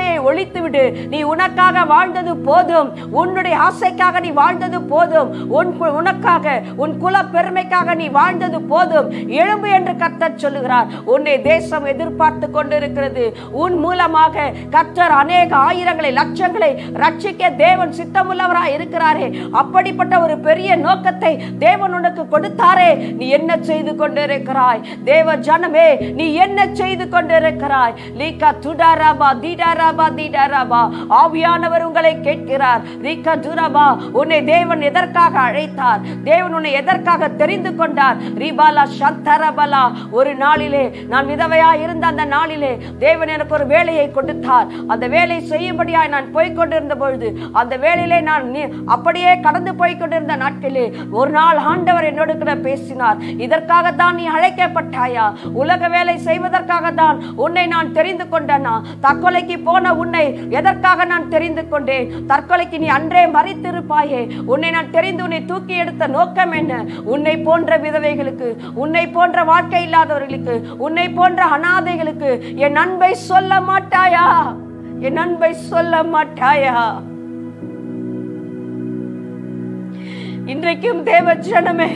முடித்து விடு நீ உனக்காக வாழ்ந்தது போதும் உன்னுடைய ஆசைக்காக நீ வாழ்ந்தது போதும் உன் கு- உனக்காக உன் குல பெருமைக்காக நீ வாழ்ந்தது போதும் எழும்பு என்று கர்த்தர் சொல்லுகிறார் உன்னை தேசம் எதிர்பார்த்து கொண்டிருக்கிறது உன் மூலமாக கர்த்தர் அநேக ஆயிரங்களை லட்சங்களை ரட்சிக்க தேவன் சித்தமுள்ளவராய் இருக்கிறாரே அப்படிப்பட்ட ஒரு பெரிய நோக்கத்தை தேவன் உனக்கு கொடுத்தாரே நீ என்ன செய்து கொண்டிருக்கிறாய் தேவ ஜனமே நீ என்ன செய்து கொண்டிருக்கிறாய் லீகா துடாராபா தீடாராபா தீடாராபா ஆவியானவர் உங்களை கேட்கிறார் ரீகா துராபா உன்னை தேவன் எதற்காக அழைத்தார் தேவன் உன்னை எதற்காக தெரிந்து கொண்டார் ரீபாலா சந்தரபலா ஒரு நாளிலே நான் விதவையா இருந்த அந்த நாளிலே தேவன் எனக்கு ஒரு வேலையை கொடுத்தார் அந்த வேலை செய்யும்படியாய் நான் போய்க் கொண்டிருந்த பொழுது அந்த வேலையிலே நான் நி- அப்படியே கடந்து போய்க் கொண்டிருந்த நாட்களிலே ஒரு நாள் ஆண்டவர் என்னோடு கூட பேசினார் இதற்காகத்தான் நீ அழைக்கப்பட்டாயா உலக வேலை செய்வதற்காக தான் உன்னை நான் தெரிந்து கொண்டேனா தற்கொலைக்கு போன உன்னை எதற்காக நான் தெரிந்து கொண்டேன் தற்கொலைக்கு நீ அன்றே மறித்திருப்பாயே உன்னை நான் தெரிந்து உன்னை தூக்கி எடுத்த நோக்கம் என்ன உன்னை போன்ற விதவைகளுக்கு உன்னை போன்ற வாழ்க்கை இல்லாதவர்களுக்கு உன்னை போன்ற அனாதைகளுக்கு என் அன்பை சொல்ல மாட்டாயா என் அன்பை சொல்ல மாட்டாயா இன்றைக்கும் தேவ ஜனமே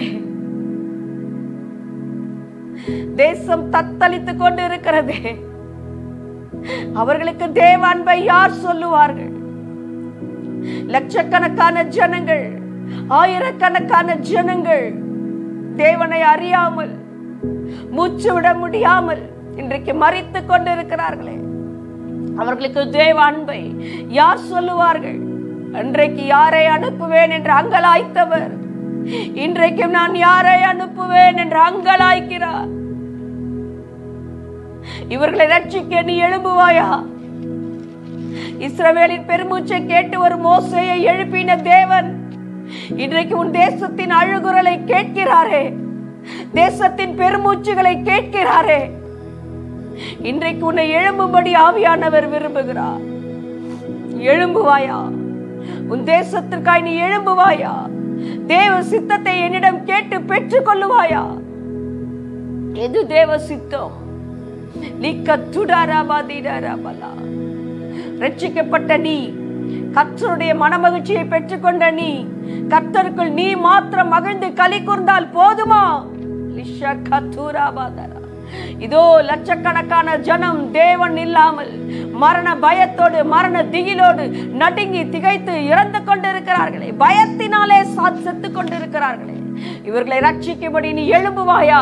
தேசம் தத்தளித்துக் கொண்டு இருக்கிறதே அவர்களுக்கு தேவ அன்பை யார் சொல்லுவார்கள் லட்சக்கணக்கான ஜனங்கள் ஆயிரக்கணக்கான ஜனங்கள் தேவனை அறியாமல் மூச்சு விட முடியாமல் இன்றைக்கு மறித்துக் கொண்டிருக்கிறார்களே அவர்களுக்கு தேவ அன்பை யார் சொல்லுவார்கள் அன்றைக்கு யாரை அனுப்புவேன் என்று அங்கலாய்த்தவர் இன்றைக்கும் நான் யாரை அனுப்புவேன் என்று அங்கலாய்க்கிறார் இவர்களை ரட்சிக்க நீ எழும்புவாயா இஸ்ரவேலின் பெருமூச்சை கேட்டு ஒரு மோசையை எழுப்பின தேவன் இன்றைக்கு உன் தேசத்தின் அழுகுரலை கேட்கிறாரே தேசத்தின் பெருமூச்சுகளை கேட்கிறாரே இன்றைக்கு உன்னை எழும்பும்படி ஆவியானவர் விரும்புகிறார் எழும்புவாயா உன் தேசத்திற்காய் நீ எழும்புவாயா தேவ சித்தத்தை என்னிடம் கேட்டு பெற்றுக் கொள்ளுவாயா எது தேவ சித்தம் லிக்க துடாராபா தீடாராபலா ரட்சிக்கப்பட்ட நீ கர்த்தருடைய மனமகிழ்ச்சியை பெற்றுக்கொண்ட நீ கர்த்தருக்குள் நீ மாத்திரம் மகிழ்ந்து களி கூர்ந்தால் போதுமா லிஷக தூராபாதரா. இதோ லட்சக்கணக்கான ஜனம் தேவன் இல்லாமல் மரண பயத்தோடு மரண திகிலோடு நடுங்கி திகைத்து இறந்து கொண்டிருக்கிறார்களே பயத்தினாலே சா- செத்துக் கொண்டிருக்கிறார்களே இவர்களை ரட்சிக்கும்படி நீ எழும்புவாயா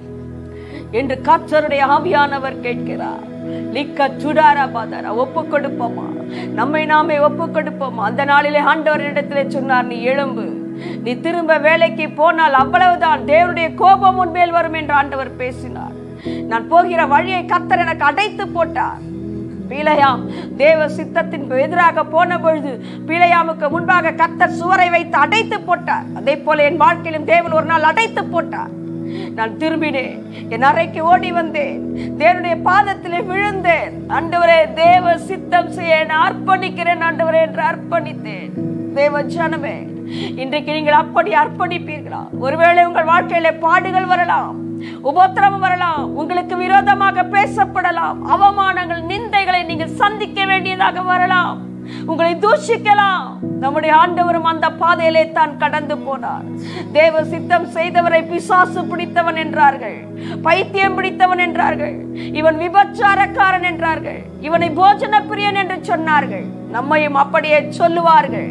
என்று கர்த்தருடைய ஆவியானவர் கேட்கிறார் லிக்க சுடாரா பாதாரா ஒப்பு கொடுப்போமா நம்மை நாமே ஒப்பு கொடுப்போமா அந்த நாளிலே ஆண்டவர் இடத்திலே சொன்னார் நீ எழும்பு நீ திரும்ப வேலைக்கு போனால் அவ்வளவுதான் தேவனுடைய கோபம் உன்மேல் வரும் என்று ஆண்டவர் பேசினார் நான் போகிற வழியை கர்த்தர் எனக்கு அடைத்து போட்டார் பீலையாம் தேவ சித்தத்தின் எதிராக போன பொழுது பீலையாமுக்கு முன்பாக கர்த்தர் சுவரை வைத்து அடைத்து போட்டார் அதே போல என் வாழ்க்கையிலும் தேவன் ஒரு நாள் அடைத்து போட்டார் நான் திரும்பினேன் என் அறைக்கு ஓடி வந்தேன் தேவனுடைய பாதத்திலே விழுந்தேன் ஆண்டவரே தேவ சித்தம் செய்ய நான் அர்ப்பணிக்கிறேன் ஆண்டவரே என்று அர்ப்பணித்தேன் தேவ ஜனமே இன்றைக்கு நீங்கள் அப்படி அர்ப்பணிப்பீர்களா ஒருவேளை உங்கள் வாழ்க்கையிலே பாடுகள் வரலாம் உபத்திரவம் வரலாம் உங்களுக்கு விரோதமாக பேசப்படலாம் அவமானங்கள் நிந்தைகளை நீங்கள் சந்திக்க வேண்டியதாக வரலாம் உங்களை தூஷிக்கலாம் நம்முடைய ஆண்டவரும் அந்த பாதையிலே தான் கடந்து போனார் தேவ சித்தம் செய்தவரை பிசாசு பிடித்தவன் என்றார்கள் பைத்தியம் பிடித்தவன் என்றார்கள் இவன் விபச்சாரக்காரன் என்றார்கள் இவனை போஜன பிரியன் என்று சொன்னார்கள் நம்மையும் அப்படியே சொல்லுவார்கள்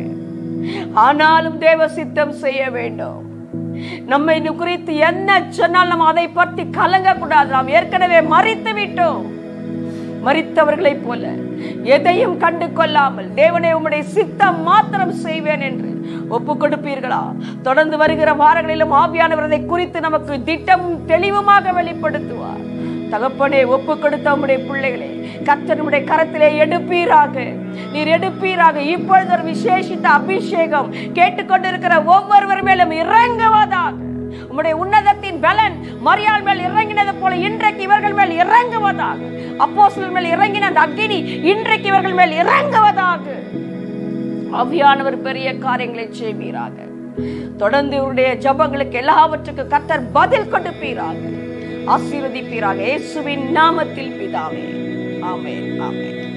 ஆனாலும் தேவ சித்தம் செய்ய வேண்டும் நம்மை இது குறித்து என்ன சொன்னால் நாம் அதை பற்றி கலங்க கூடாது நாம் ஏற்கனவே மறித்து விட்டோம் மறித்தவர்களைப் போல எதையும் கண்டு கொள்ளாமல் தேவனே உம்முடைய சித்தம் மாத்திரம் செய்வேன் என்று ஒப்பு கொடுப்பீர்களா தொடர்ந்து வருகிற வாரங்களிலும் ஆவியானவர் அதை குறித்து நமக்கு திட்டமும் தெளிவுமாக வெளிப்படுத்துவார் தகப்பனே ஒப்பு கொடுத்த உம்முடைய பிள்ளைகளே கர்த்தர் உம்முடைய கரத்திலே எடுப்பீராக நீர் எடுப்பீராக இப்பொழுது ஒரு விசேஷித்த அபிஷேகம் கேட்டுக்கொண்டிருக்கிற ஒவ்வொருவர் மேலும் இறங்குவதாக உம்முடைய உன்னதத்தின் பலன் மரியாள் மேல் இறங்கினது போல இன்றைக்கு இவர்கள் மேல் இறங்குவதாக அப்போஸ்தலர் மேல் இறங்கின அந்த அக்கினி இன்றைக்கு இவர்கள் மேல் இறங்குவதாக ஆவியானவர் பெரிய காரியங்களை செய்வீராக தொடர்ந்து இவருடைய ஜபங்களுக்கு எல்லாவற்றுக்கும் கர்த்தர் பதில் கொடுப்பீராக ஆசீர்வதிப்பீராக இயேசுவின் நாமத்தில் பிதாவே ஆமென் ஆமென்